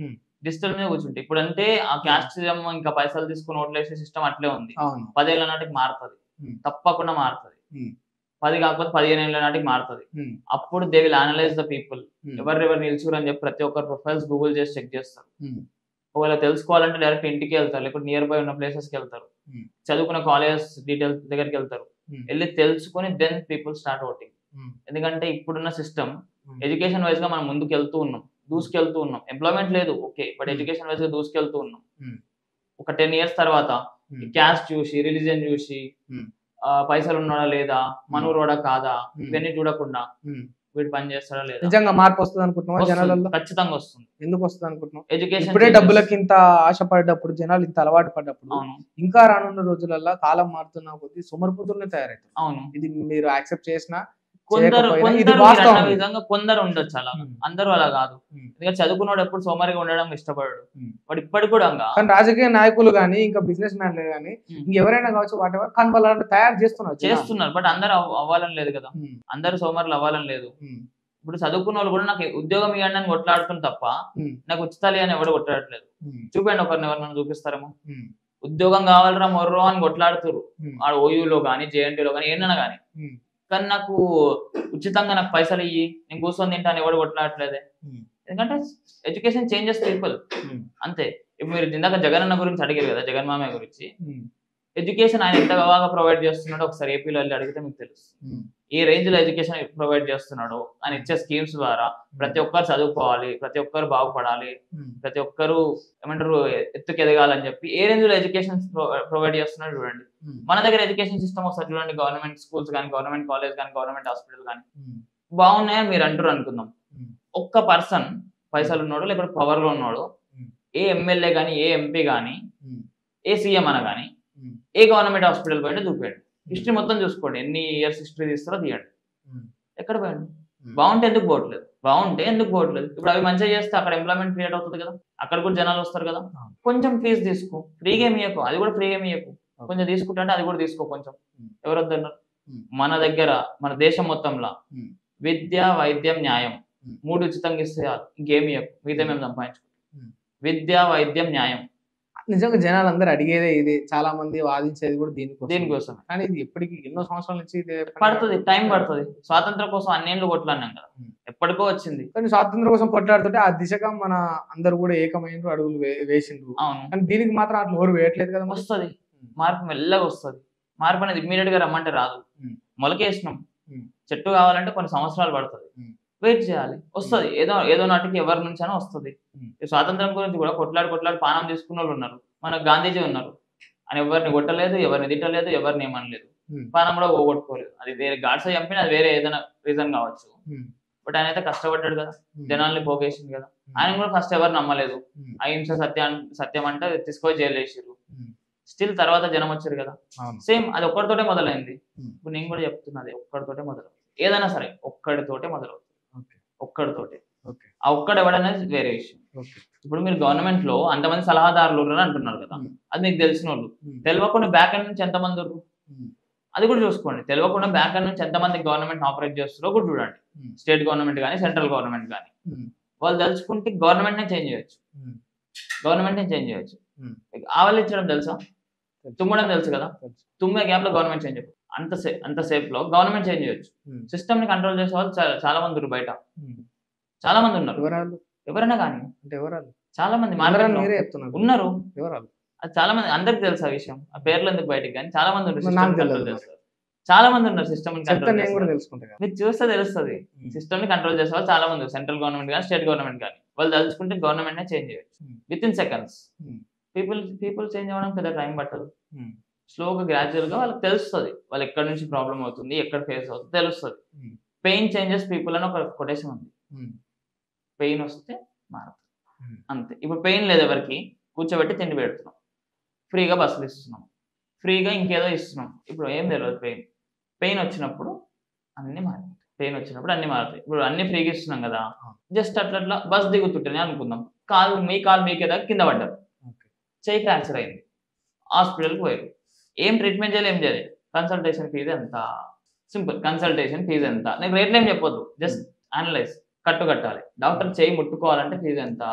డిజిటల్ మీద కూర్చుంటే ఇప్పుడు అంటే ఆ క్యాస్ట్ ఇంకా పైసలు తీసుకుని ఓట్లేసే సిస్టమ్ అట్లే ఉంది అవును పదేళ్ల నాటికి మారుతుంది Hmm. తప్పకుండా మారుతుంది Hmm. పది కాకపోతే పదిహేను ఏళ్ళ నాటికి మారుతుంది Hmm. అప్పుడు they will analyse the people Hmm. ఎవరు ఎవరు నిల్చురు అని చెప్పి ప్రతి ఒక్కరు ప్రొఫైల్స్ గూగుల్ చేసి చెక్ చేస్తారు Hmm. ఒకవేళ తెలుసుకోవాలంటే డైరెక్ట్ ఇంటికి వెళ్తారు లేకపోతే నియర్ బై ఉన్న ప్లేసెస్ కి వెళ్తారు Hmm. చదువుకున్న కాలేజెస్ డీటెయిల్స్ దగ్గరికి వెళ్తారు Hmm. వెళ్ళి తెలుసుకొని then people start voting Hmm. ఎందుకంటే ఇప్పుడున్న సిస్టమ్ Hmm. ఎడ్యుకేషన్ వైజ్ గా మనం ముందుకు వెళ్తూ ఉన్నాం దూసుకెళ్తూ ఉన్నాం ఎంప్లాయ్మెంట్ లేదు okay but Hmm. Education wise గా దూసుకెళ్తూ ఉన్నాం Hmm. ఒక టెన్ ఇయర్స్ తర్వాత Hmm. క్యాస్ట్ చూసి రిలీజియన్ చూసి Hmm. ఆ, పైసలు ఉన్నాడా లేదా మనూరోడా కాదా Hmm. ఇవన్నీ చూడకుండా Hmm. వీడు పని చేస్తాడా లేదా నిజంగా మార్పు వస్తుంది అనుకుంటున్నావా వస్తుంది. జనాలలో ఖచ్చితంగా వస్తుంది ఎందుకు వస్తుంది అనుకుంటున్నావు ఎడ్యుకేషన్ ఇప్పుడే డబ్బులకి ఇంత ఆశపడ్డప్పుడు జనాలు ఇంత అలవాటు పడ్డప్పుడు అవును ఇంకా రానున్న రోజులలో కాలం మారుతున్న కొద్దీ సోమరిపోతులనే తయారవుతుంది అవును ఇది మీరు యాక్సెప్ట్ చేసినా కొందరు చేయకపోయినా ఇది కొందరు మీరు వాస్తవం. అన్న విధంగా కొందరు ఉండొచ్చు అలా Hmm. అందరూ అలా కాదు Hmm. ఎందుకంటే చదువుకున్నాడు ఎప్పుడు సోమరిగా ఉండడం ఇష్టపడాడు Hmm. వాడు ఇప్పటికి కూడా ఇంకా కానీ రాజకీయ నాయకులు కానీ ఇంకా బిజినెస్ మ్యాన్లు కానీ Hmm. ఇంకెవరైనా కావచ్చు వాటి కానీ వాళ్ళు తయారు చేస్తున్నారు జనాలు. చేస్తున్నారు బట్ అందరు అవ్- అవ్వాలని లేదు కదా Hmm. అందరు సోమరులు అవ్వాలని లేదు Hmm. ఇప్పుడు చదువుకున్న వాళ్ళు కూడా నాకు ఉద్యోగం ఇవ్వండి అని కొట్లాడుతుంది తప్ప Hmm. నాకు ఉచితాలి అని ఎవరు కొట్లాడట్లేదు Hmm. చూపండి ఒకరిని ఎవరినైనా చూపిస్తారేమో Hmm. ఉద్యోగం కావాలరా మొర్రో అని కొట్లాడుతురు Hmm. ఆడ ఓయూలో కానీ జేఎన్టీలో కానీ ఏమన్నా కానీ Hmm. కానీ నాకు ఉచితంగా నాకు పైసలు ఇయ్యి నేను కూర్చొని తింటాను ఎవడు కొట్లాడట్లేదే Hmm. ఎందుకంటే ఎడ్యుకేషన్ చేంజెస్ పీపుల్ Hmm. అంతే ఇప్పుడు మీరు ఇందాక జగన్ అన్న గురించి అడిగారు కదా జగన్ మామయ్య గురించి Hmm. ఎడ్యుకేషన్ ఆయన ఎంత బాగా ప్రొవైడ్ చేస్తున్నాడో ఒకసారి ఏపీలో వెళ్ళి అడిగితే మీకు తెలుసు Hmm. ఏ రేంజ్ లో ఎడ్యుకేషన్ ప్రొవైడ్ చేస్తున్నాడో ఆయన ఇచ్చే స్కీమ్స్ ద్వారా ప్రతి ఒక్కరు చదువుకోవాలి ప్రతి ఒక్కరు బాగుపడాలి Hmm. ప్రతి ఒక్కరు ఏమంటారు ఎత్తుకు ఎదగాలని చెప్పి ఏ రేంజ్ లో ఎడ్యుకేషన్ ప్రొవైడ్ చేస్తున్నాడు చూడండి Hmm. మన దగ్గర ఎడ్యుకేషన్ సిస్టమ్ ఒకసారి చూడండి గవర్నమెంట్ స్కూల్స్ కానీ గవర్నమెంట్ కాలేజ్ కానీ గవర్నమెంట్ హాస్పిటల్ కానీ Hmm. బాగున్నాయని మీరు అంటారు అనుకుందాం Hmm. ఒక్క పర్సన్ పైసలు ఉన్నాడు లేకపోతే పవర్ లో ఉన్నాడు Hmm. ఏ ఎమ్మెల్యే కానీ ఏ ఎంపీ కానీ Hmm. ఏ సీఎం అన కానీ Hmm. ఏ గవర్నమెంట్ హాస్పిటల్ పోయింటే చూపేయండి హిస్టరీ మొత్తం చూసుకోండి ఎన్ని ఇయర్స్ హిస్టరీ తీస్తారో తీయండి Hmm. ఎక్కడ పోయండి Hmm. బాగుంటే ఎందుకు పోవట్లేదు బాగుంటే ఎందుకు పోవట్లేదు ఇప్పుడు అవి మంచిగా చేస్తే అక్కడ ఎంప్లాయ్మెంట్ క్రియేట్ అవుతుంది కదా అక్కడ కూడా జనాలు వస్తారు కదా అవును. కొంచెం ఫీజు తీసుకో ఫ్రీగా ఇయ్యకు అది కూడా ఫ్రీగా ఇయ్యకు కొంచెం తీసుకుంటా అంటే అది కూడా తీసుకో కొంచెం Hmm. ఎవరు వద్దన్నారు Hmm. మన దగ్గర మన దేశం మొత్తంలో Hmm. విద్య వైద్యం న్యాయం Hmm. మూడు ఉచితంగా ఇస్తే చాలు. ఇంకేమి ఇయ్యకు మిగతా మేము సంపాదించుకుంటాం Hmm. విద్య వైద్యం న్యాయం నిజంగా జనాలు అందరూ అడిగేదే ఇది చాలా మంది వాదించేది కూడా దీనికోసం దీనికోసం కానీ ఇది ఎప్పటికీ ఎన్నో సంవత్సరాల నుంచి ఇదే పని పడుతుంది టైం పడుతుంది స్వాతంత్రం కోసం అన్నేళ్ళు కొట్లాడినాం కదా Hmm. ఎప్పటికో వచ్చింది కానీ స్వాతంత్రం కోసం కొట్లాడుతుంటే ఆ దిశగా మన అందరు కూడా ఏకమైనరు అడుగులు వే- వేసిండ్రు అవును కానీ దీనికి మాత్రం అట్లా ఎవరు వేయట్లేదు కదా మరి. వస్తుంది మార్పు మెల్లగా వస్తుంది మార్పు అనేది ఇమ్మీడియట్ గా రమ్మంటే రాదు Hmm. మొలకేసినాం Hmm. చెట్టు కావాలంటే కొన్ని సంవత్సరాలు పడుతుంది Hmm. వెయిట్ చేయాలి వస్తుంది ఏదో ఏదో నాటికి ఎవరి నుంచైనా వస్తుంది Hmm. ఈ స్వాతంత్రం గురించి కూడా కొట్లాడి కొట్లాడి పానం తీసుకున్న వాళ్ళు ఉన్నారు మన గాంధీజీ ఉన్నారు ఆయన ఎవరిని కొట్టలేదు ఎవరిని తిట్టలేదు ఎవరిని ఏమనలేదు Hmm. పానం కూడా పోగొట్టుకోలేదు అది వేరే గాడ్స్ చంపిన అది వేరే ఏదైనా రీజన్ కావచ్చు Hmm. బట్ ఆయన అయితే కష్టపడ్డాడు కదా Hmm. జనాల్ని పోగేసింది కదా Hmm. ఆయన కూడా ఫస్ట్ ఎవరు నమ్మలేదు Hmm. అహింస సత్యం సత్యం అంటే తీసుకొని జైలు వేసారు Hmm. స్టిల్ తర్వాత జనం వచ్చారు కదా అవును సేమ్ అది ఒక్కడితోటే మొదలైంది Hmm. ఇప్పుడు నేను కూడా చెప్తున్నది ఒక్కడితోటే మొదలవుతుంది ఏదైనా సరే ఒక్కడితోటే మొదలవుతుంది ఓకే ఒక్కడితోటే ఓకే ఆ ఒక్కడు ఎవడనేది వేరే విషయం ఓకే ఇప్పుడు మీరు గవర్నమెంట్ లో అంతమంది సలహాదారులు ఉన్నారు అంటున్నారు కదా Hmm. అది మీకు తెలిసిన వాళ్ళు Hmm. తెలియకుండా బ్యాక్ ఎండ్ నుంచి ఎంతమంది ఉన్నారు Hmm. అది కూడా చూసుకోండి తెలియకుండా బ్యాక్ ఎండ్ నుంచి ఎంతమంది గవర్నమెంట్ ఆపరేట్ చేస్తారో కూడా చూడండి Hmm. స్టేట్ గవర్నమెంట్ కానీ సెంట్రల్ గవర్నమెంట్ కానీ Hmm. వాళ్ళు తలుచుకుంటే గవర్నమెంట్ నే చేంజ్ చేయొచ్చు Hmm. గవర్నమెంట్ నే చేంజ్ చేయొచ్చు Hmm. ఆవలించడం తెలుసా తెలుసు. తుమ్మడం తెలుసు కదా తెలుసు. తుమ్మే గ్యాప్ లో గవర్నమెంట్ చేంజ్ చేయొచ్చు అంత సే అంత సేఫ్ లో గవర్నమెంట్ చేంజ్ చేయొచ్చు Hmm. సిస్టమ్ ని కంట్రోల్ చేసే వాళ్ళు చాలా చాలా మంది ఉన్నారు బయట Hmm. చాలా మంది ఉన్నారు ఎవరాలు ఎవరైనా కానీ అంటే ఎవరాలు చాలా మంది అందరూ మార్కెట్ మీరే చెప్తున్నారు ఉన్నారు ఎవరాలు అది చాలా మంది అందరికి తెలుసు ఆ విషయం ఆ పేర్లు ఎందుకు బయటికి కానీ చాలా మంది ఉన్నారు మరి సిస్టమ్ నాకు కంట్రోల్ తెలియదు చేస్తారు చాలా మంది ఉన్నారు సిస్టమ్ చెప్తే కంట్రోల్ నేను కూడా చేస్తారు తెలుసుకుంటా కదా మీరు చూస్తే తెలుస్తుంది Hmm. సిస్టమ్ ని కంట్రోల్ చేసే వాళ్ళు చాలా మంది సెంట్రల్ గవర్నమెంట్ కానీ స్టేట్ గవర్నమెంట్ కానీ వాళ్ళు తలుచుకుంటే గవర్నమెంట్ నే చేంజ్ చేయొచ్చు Hmm. Within seconds Hmm. People people change అవ్వడం పెద్ద టైం పట్టదు Hmm. స్లోగా గ్రాడ్యువల్ గా వాళ్ళకి తెలుస్తుంది వాళ్ళు ఎక్కడి నుంచి ప్రాబ్లం అవుతుంది ఎక్కడ ఫేస్ అవుతుంది తెలుస్తుంది Hmm. పెయిన్ చేంజెస్ పీపుల్ అని ఒక కొటేషన్ ఉంది Hmm. పెయిన్ వస్తే మారుతుంది Hmm. అంతే ఇప్పుడు పెయిన్ లేదు ఎవరికి కూర్చోబెట్టి తిండి పెడుతున్నాం ఫ్రీగా బస్సులు ఇస్తున్నాం ఫ్రీగా ఇంకేదో ఇస్తున్నాం ఇప్పుడు ఏం తెలియదు పెయిన్ పెయిన్ వచ్చినప్పుడు అన్ని మారుతాయి పెయిన్ వచ్చినప్పుడు అన్ని మారుతాయి ఇప్పుడు అన్ని ఫ్రీగా ఇస్తున్నాం కదా Ah. జస్ట్ అట్లా అట్లా బస్ దిగుతుంటేనే అనుకుందాం కాలు మీ కాలు మీకే దాకా కింద పడ్డారు ఓకే చెయ్యి ఫ్రాక్చర్ అయింది హాస్పిటల్కి పోయారు ఏం ట్రీట్మెంట్ చేయాలి ఏం చేయాలి కన్సల్టేషన్ ఫీజు ఎంత సింపుల్ కన్సల్టేషన్ ఫీజు ఎంత నీకు రేట్లు ఏం చెప్పొద్దు జస్ట్ అనలైజ్ కట్టు కట్టాలి డాక్టర్ చేయి ముట్టుకోవాలంటే ఫీజు ఎంత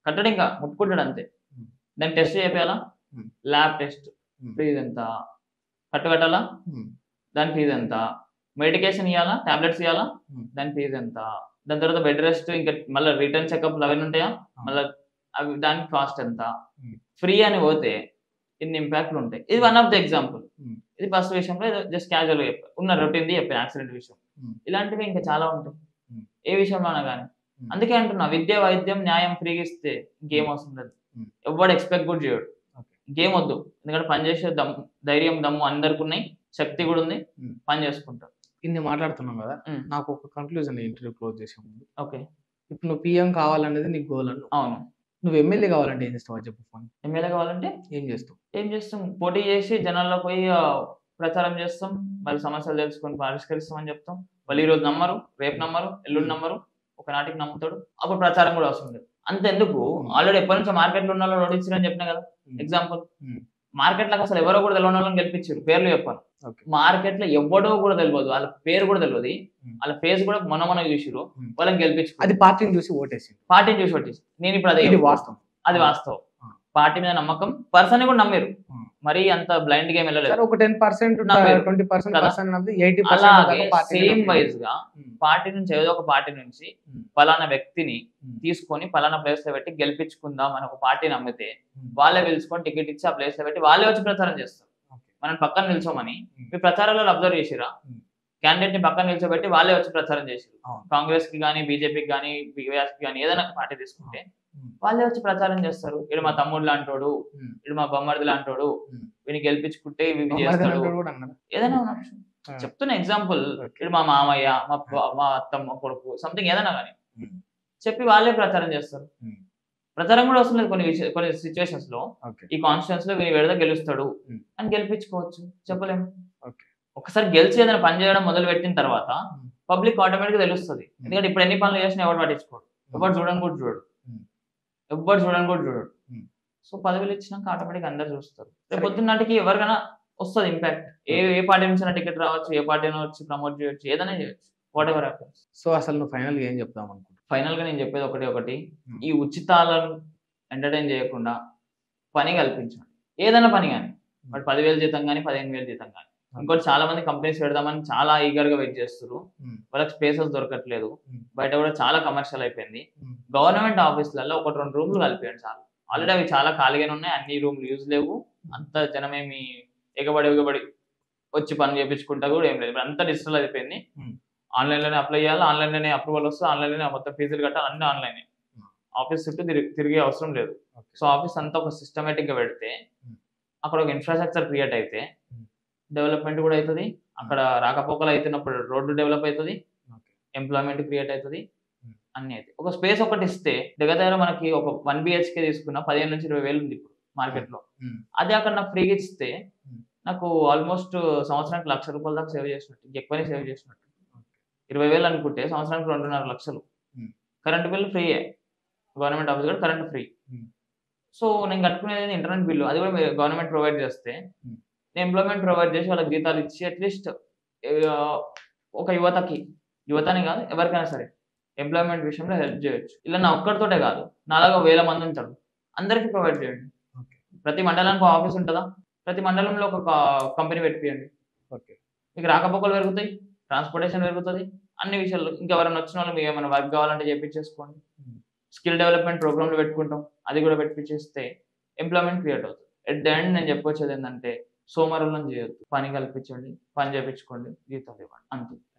కట్టడం ఇంకా ముట్టుకుంటాడు అంతే Hmm. దానికి టెస్ట్ చేయాలా Hmm. Lab test Hmm. Fee ఎంత కట్టు కట్టాలా ఉమ్, దాని ఫీజు ఎంత మెడికేషన్ ఇవ్వాలా టాబ్లెట్స్ ఇవ్వాలా Hmm. దాని ఫీజు ఎంత దాని తర్వాత బెడ్ రెస్ట్ ఇంకా మళ్ళీ రిటర్న్ చెకప్ అవన్నీ ఉంటాయా మళ్ళీ అవి దానికి కాస్ట్ ఎంత Hmm. ఫ్రీ అని పోతే ఇన్ని ఇంపాక్ట్లు ఉంటాయి ఇది one of the example Hmm. ఇది ఫస్ట్ విషయంలో జస్ట్ క్యాజువల్గా చెప్పాను ఉన్న రొటీన్ది చెప్పాను యాక్సిడెంట్ విషయం Hmm. ఇలాంటివి ఇంకా చాలా ఉంటాయి Hmm. ఏ విషయంలోనైనా కానీ Hmm. అందుకే అంటున్నా విద్య వైద్యం న్యాయం ఫ్రీగా ఇస్తే ఇంకేం అవసరం లేదు Hmm. ఎవడు ఎక్స్పెక్ట్ కూడా చేయడు Okay. ఇంకేం వద్దు ఎందుకంటే పని చేసే దమ్ ధైర్యం దమ్ము అందరికి ఉన్నాయి శక్తి కూడా ఉంది Hmm. పని చేసుకుంటారు ఇన్ని మాట్లాడుతున్నాం కదా ఉమ్. నాకు ఒక కన్క్లూజన్ ఇంటర్వ్యూ క్లోజ్ చేసే ముందు ఓకే ఇప్పుడు నువ్వు పిఎం కావాలనేది నీకు గోల్ అను అవును నువ్వు ఎమ్మెల్యే కావాలంటే ఏం చేస్తావు అది చెప్పు ఫోన్ ఎమ్మెల్యే కావాలంటే ఏం చేస్తావు ఏం చేస్తాం పోటీ చేసి జనాల్లో పోయి ఆ, ప్రచారం చేస్తాం వాళ్ళ సమస్యలు తెలుసుకొని పరిష్కరిస్తామని చెప్తాం వాళ్ళు ఈ రోజు నమ్మరు రేపు నమ్మరు ఎల్లుండి నమ్మరు ఒక నాటికి నమ్ముతాడు అప్పుడు ప్రచారం కూడా అవసరం లేదు అంతెందుకు ఆల్రెడీ ఎప్పటి నుంచో మార్కెట్లో ఉన్న వాళ్ళు ఓడించారని చెప్పిన కదా ఎగ్జాంపుల్ Hmm. మార్కెట్లకు అసలు ఎవరో కూడా తెలియని వాళ్ళని గెలిపించారు పేర్లు చెప్పాను Okay. మార్కెట్ లో ఎవడో కూడా తెలియదు వాళ్ళ పేరు కూడా తెలియదు Hmm. వాళ్ళ ఫేస్ కూడా మొన్న మొన్న చూసిరు Hmm. వాళ్ళని గెలిపించు అది పార్టీని చూసి ఓటేసింది పార్టీని చూసి పట్టేసి నేను ఇప్పుడు అదే ఇది చెప్తున్నా. వాస్తవం అది వాస్తవం Hmm. పార్టీ మీద నమ్మకం పర్సన్ కూడా నమ్మిరు Hmm. మరీ అంత బ్లైండ్ గేమ్ వెళ్ళలేదు సరే ఒక టెన్ పర్సెంట్ నమ్మేరు. ట్వంటీ పర్సెంట్ కదా? పర్సెంట్ నమ్మితే ఎయిటీ అలాగే పర్సెంట్ సేమ్ వైజ్ గా పార్టీ నుంచి ఏదో ఒక పార్టీ నుంచి Hmm. పలానా వ్యక్తిని Hmm. తీసుకొని పలానా ప్లేస్ లో పెట్టి గెలిపించుకుందాం అని ఒక పార్టీ నమ్మితే వాళ్ళే పిలుచుకొని టికెట్ ఇచ్చి ఆ ప్లేస్ లో పెట్టి వాళ్ళే వచ్చి ప్రచారం చేస్తారు మనం పక్కన నిల్చోమని Hmm. మీ ప్రచారాలలో అబ్జర్వ్ చేసిరా Hmm. క్యాండిడేట్ ని పక్కన నిల్చోబెట్టి వాళ్ళే వచ్చి ప్రచారం చేసిరు అవును. కాంగ్రెస్ కి కానీ బీజేపీకి కానీ బీఆర్ఎస్ కి కానీ ఏదైనా పార్టీ తీసుకుంటే Hmm. వాళ్ళే వచ్చి ప్రచారం చేస్తారు ఇడు మా తమ్ముడు లాంటోడు Hmm. ఇడు మా బొమ్మడిది లాంటోడు Hmm. వీని గెలిపించుకుంటే ఇవి ఇవి చేస్తాడు కూడా అన్నారు ఏదైనా ఉండొచ్చు Ah. చెప్తున్న ఎగ్జాంపుల్ Okay. ఇడు మా మామయ్య మా ప- మా అత్తమ్మ కొడుకు సంథింగ్ ఏదైనా కానీ Hmm. చెప్పి వాళ్ళే ప్రచారం చేస్తారు Hmm. ప్రచారం కూడా వస్తుంది కొన్ని విషయ కొన్ని సిచ్యువేషన్స్ లో ఓకే ఈ కాన్స్టిట్యూన్స్ లో వీని విడద గెలుస్తాడు Hmm. అని గెలిపించుకోవచ్చు చెప్పలేము Okay. ఒకసారి గెలిచి ఏదైనా పని చేయడం మొదలు పెట్టిన తర్వాత Hmm. పబ్లిక్ ఆటోమేటిక్ గా తెలుస్తుంది ఎందుకంటే ఇప్పుడు ఎన్ని పనులు చేసినా ఎవరు పట్టించుకోడు ఎవరు చూడని కూడా చూడడు Hmm. ఎవరు చూడని కూడా చూడడు Hmm. సో పదవులు ఇచ్చినాక ఆటోమేటిక్ అందరు చూస్తారు రేపు పొద్దున్న నాటికి ఎవరికైనా వస్తుంది ఇంపాక్ట్ ఏ ఏ పార్టీ నుంచి టికెట్ రావచ్చు ఏ పార్టీ వచ్చి ప్రమోట్ చేయొచ్చు ఏదైనా చేయొచ్చు వాట్ ఎవర్ హ్యాపన్స్ సో అసలు నువ్వు ఫైనల్ గా ఏం చెప్తాం అనుకుంటున్నావు ఫైనల్ గా నేను చెప్పేది ఒకటి ఒకటి Hmm. ఈ ఉచితాలను ఎంటర్టైన్ చేయకుండా పని కల్పించండి ఏదైనా పని కానీ వాడు పదివేలు జీతం కానీ పదిహేను వేలు జీతం కానీ ఇంకోటి చాలా మంది కంపెనీస్ పెడదామని చాలా ఈగర్ గా వెయిట్ చేస్తారు Hmm. వాళ్ళకి స్పేసెస్ దొరకట్లేదు Hmm. బయట కూడా చాలా కమర్షియల్ అయిపోయింది Hmm. గవర్నమెంట్ ఆఫీసులలో ఒకటి రెండు రూమ్లు కలిపేయండి చాలు ఆల్రెడీ అవి చాలా ఖాళీగానే ఉన్నాయి అన్ని రూమ్లు యూజ్ లేవు అంత జనమేమి ఎగబడి ఎగబడి వచ్చి పని చేయించుకుంటా కూడా ఏం లేదు ఇప్పుడు అంతా డిజిటల్ అయిపోయింది Hmm. ఆన్లైన్ లోనే అప్లై చేయాలి ఆన్లైన్ లోనే అప్రూవల్ వస్తుంది ఆన్లైన్ లోనే మొత్తం ఫీజులు కట్టాలి అన్ని ఆన్లైన్ Hmm. ఆఫీస్ చుట్టూ తిరిగి తిరిగే అవసరం లేదు Okay. సో ఆఫీస్ అంతా ఒక సిస్టమేటిక్ గా పెడితే Hmm. అక్కడ ఒక ఇన్ఫ్రాస్ట్రక్చర్ క్రియేట్ అయితే Hmm. డెవలప్మెంట్ కూడా అవుతుంది అక్కడ రాకపోకలు అవుతున్నప్పుడు రోడ్డు డెవలప్ అవుతుంది Okay. ఎంప్లాయ్మెంట్ క్రియేట్ అవుతుంది Hmm. అన్ని అయితే ఒక స్పేస్ ఒకటి ఇస్తే దగ్గర దగ్గర మనకి ఒక వన్ బిహెచ్కే తీసుకున్న పదిహేను నుంచి ఇరవై వేలు ఉంది ఇప్పుడు మార్కెట్ లో Hmm. అదే అక్కడ నాకు ఫ్రీగా ఇస్తే Hmm. నాకు ఆల్మోస్ట్ సంవత్సరానికి లక్ష రూపాయల దాకా సేవ్ చేసినట్టు ఇంకెక్కువనే సేవ్ చేసినట్టు Okay. ఇరవై వేలు అనుకుంటే సంవత్సరానికి రెండున్నర లక్షలు Hmm. కరెంట్ బిల్ ఫ్రీయే గవర్నమెంట్ ఆఫీస్ కూడా కరెంట్ ఫ్రీ Hmm. సో నేను కట్టుకునేది ఇంటర్నెట్ బిల్లు అది కూడా గవర్నమెంట్ ప్రొవైడ్ చేస్తే Hmm. నేను ఎంప్లాయ్మెంట్ ప్రొవైడ్ చేసి వాళ్ళకి జీతాలు ఇచ్చి అట్లీస్ట్ ఒక యువతకి యువతని కాదు ఎవరికైనా సరే ఎంప్లాయ్మెంట్ విషయంలో హెల్ప్ చేయొచ్చు ఇలా నా ఒక్కడితోటే కాదు నాలాగా వేల మంది ఉంటారు అందరికీ ప్రొవైడ్ చేయండి Okay. ప్రతి మండలానికి ఒక ఆఫీస్ ఉంటుందా ప్రతి మండలంలో ఒక కంపెనీ పెట్టియండి ఓకే మీకు రాకపోకలు పెరుగుతాయి ట్రాన్స్పోర్టేషన్ పెరుగుతుంది అన్ని విషయాలు ఇంకెవరైనా వచ్చిన వాళ్ళు మీకు ఏమైనా వర్క్ కావాలంటే చేపించేసుకోండి Hmm. స్కిల్ డెవలప్మెంట్ ప్రోగ్రామ్లు పెట్టుకుంటాం అది కూడా పెట్టించేస్తే ఎంప్లాయ్మెంట్ క్రియేట్ అవుతుంది ఎట్ ద ఎండ్ నేను చెప్పొచ్చేది ఏంటంటే సోమరులను చేయొద్దు పని కల్పించండి పని చేయించుకోండి జీతాలు ఇవ్వండి అంతే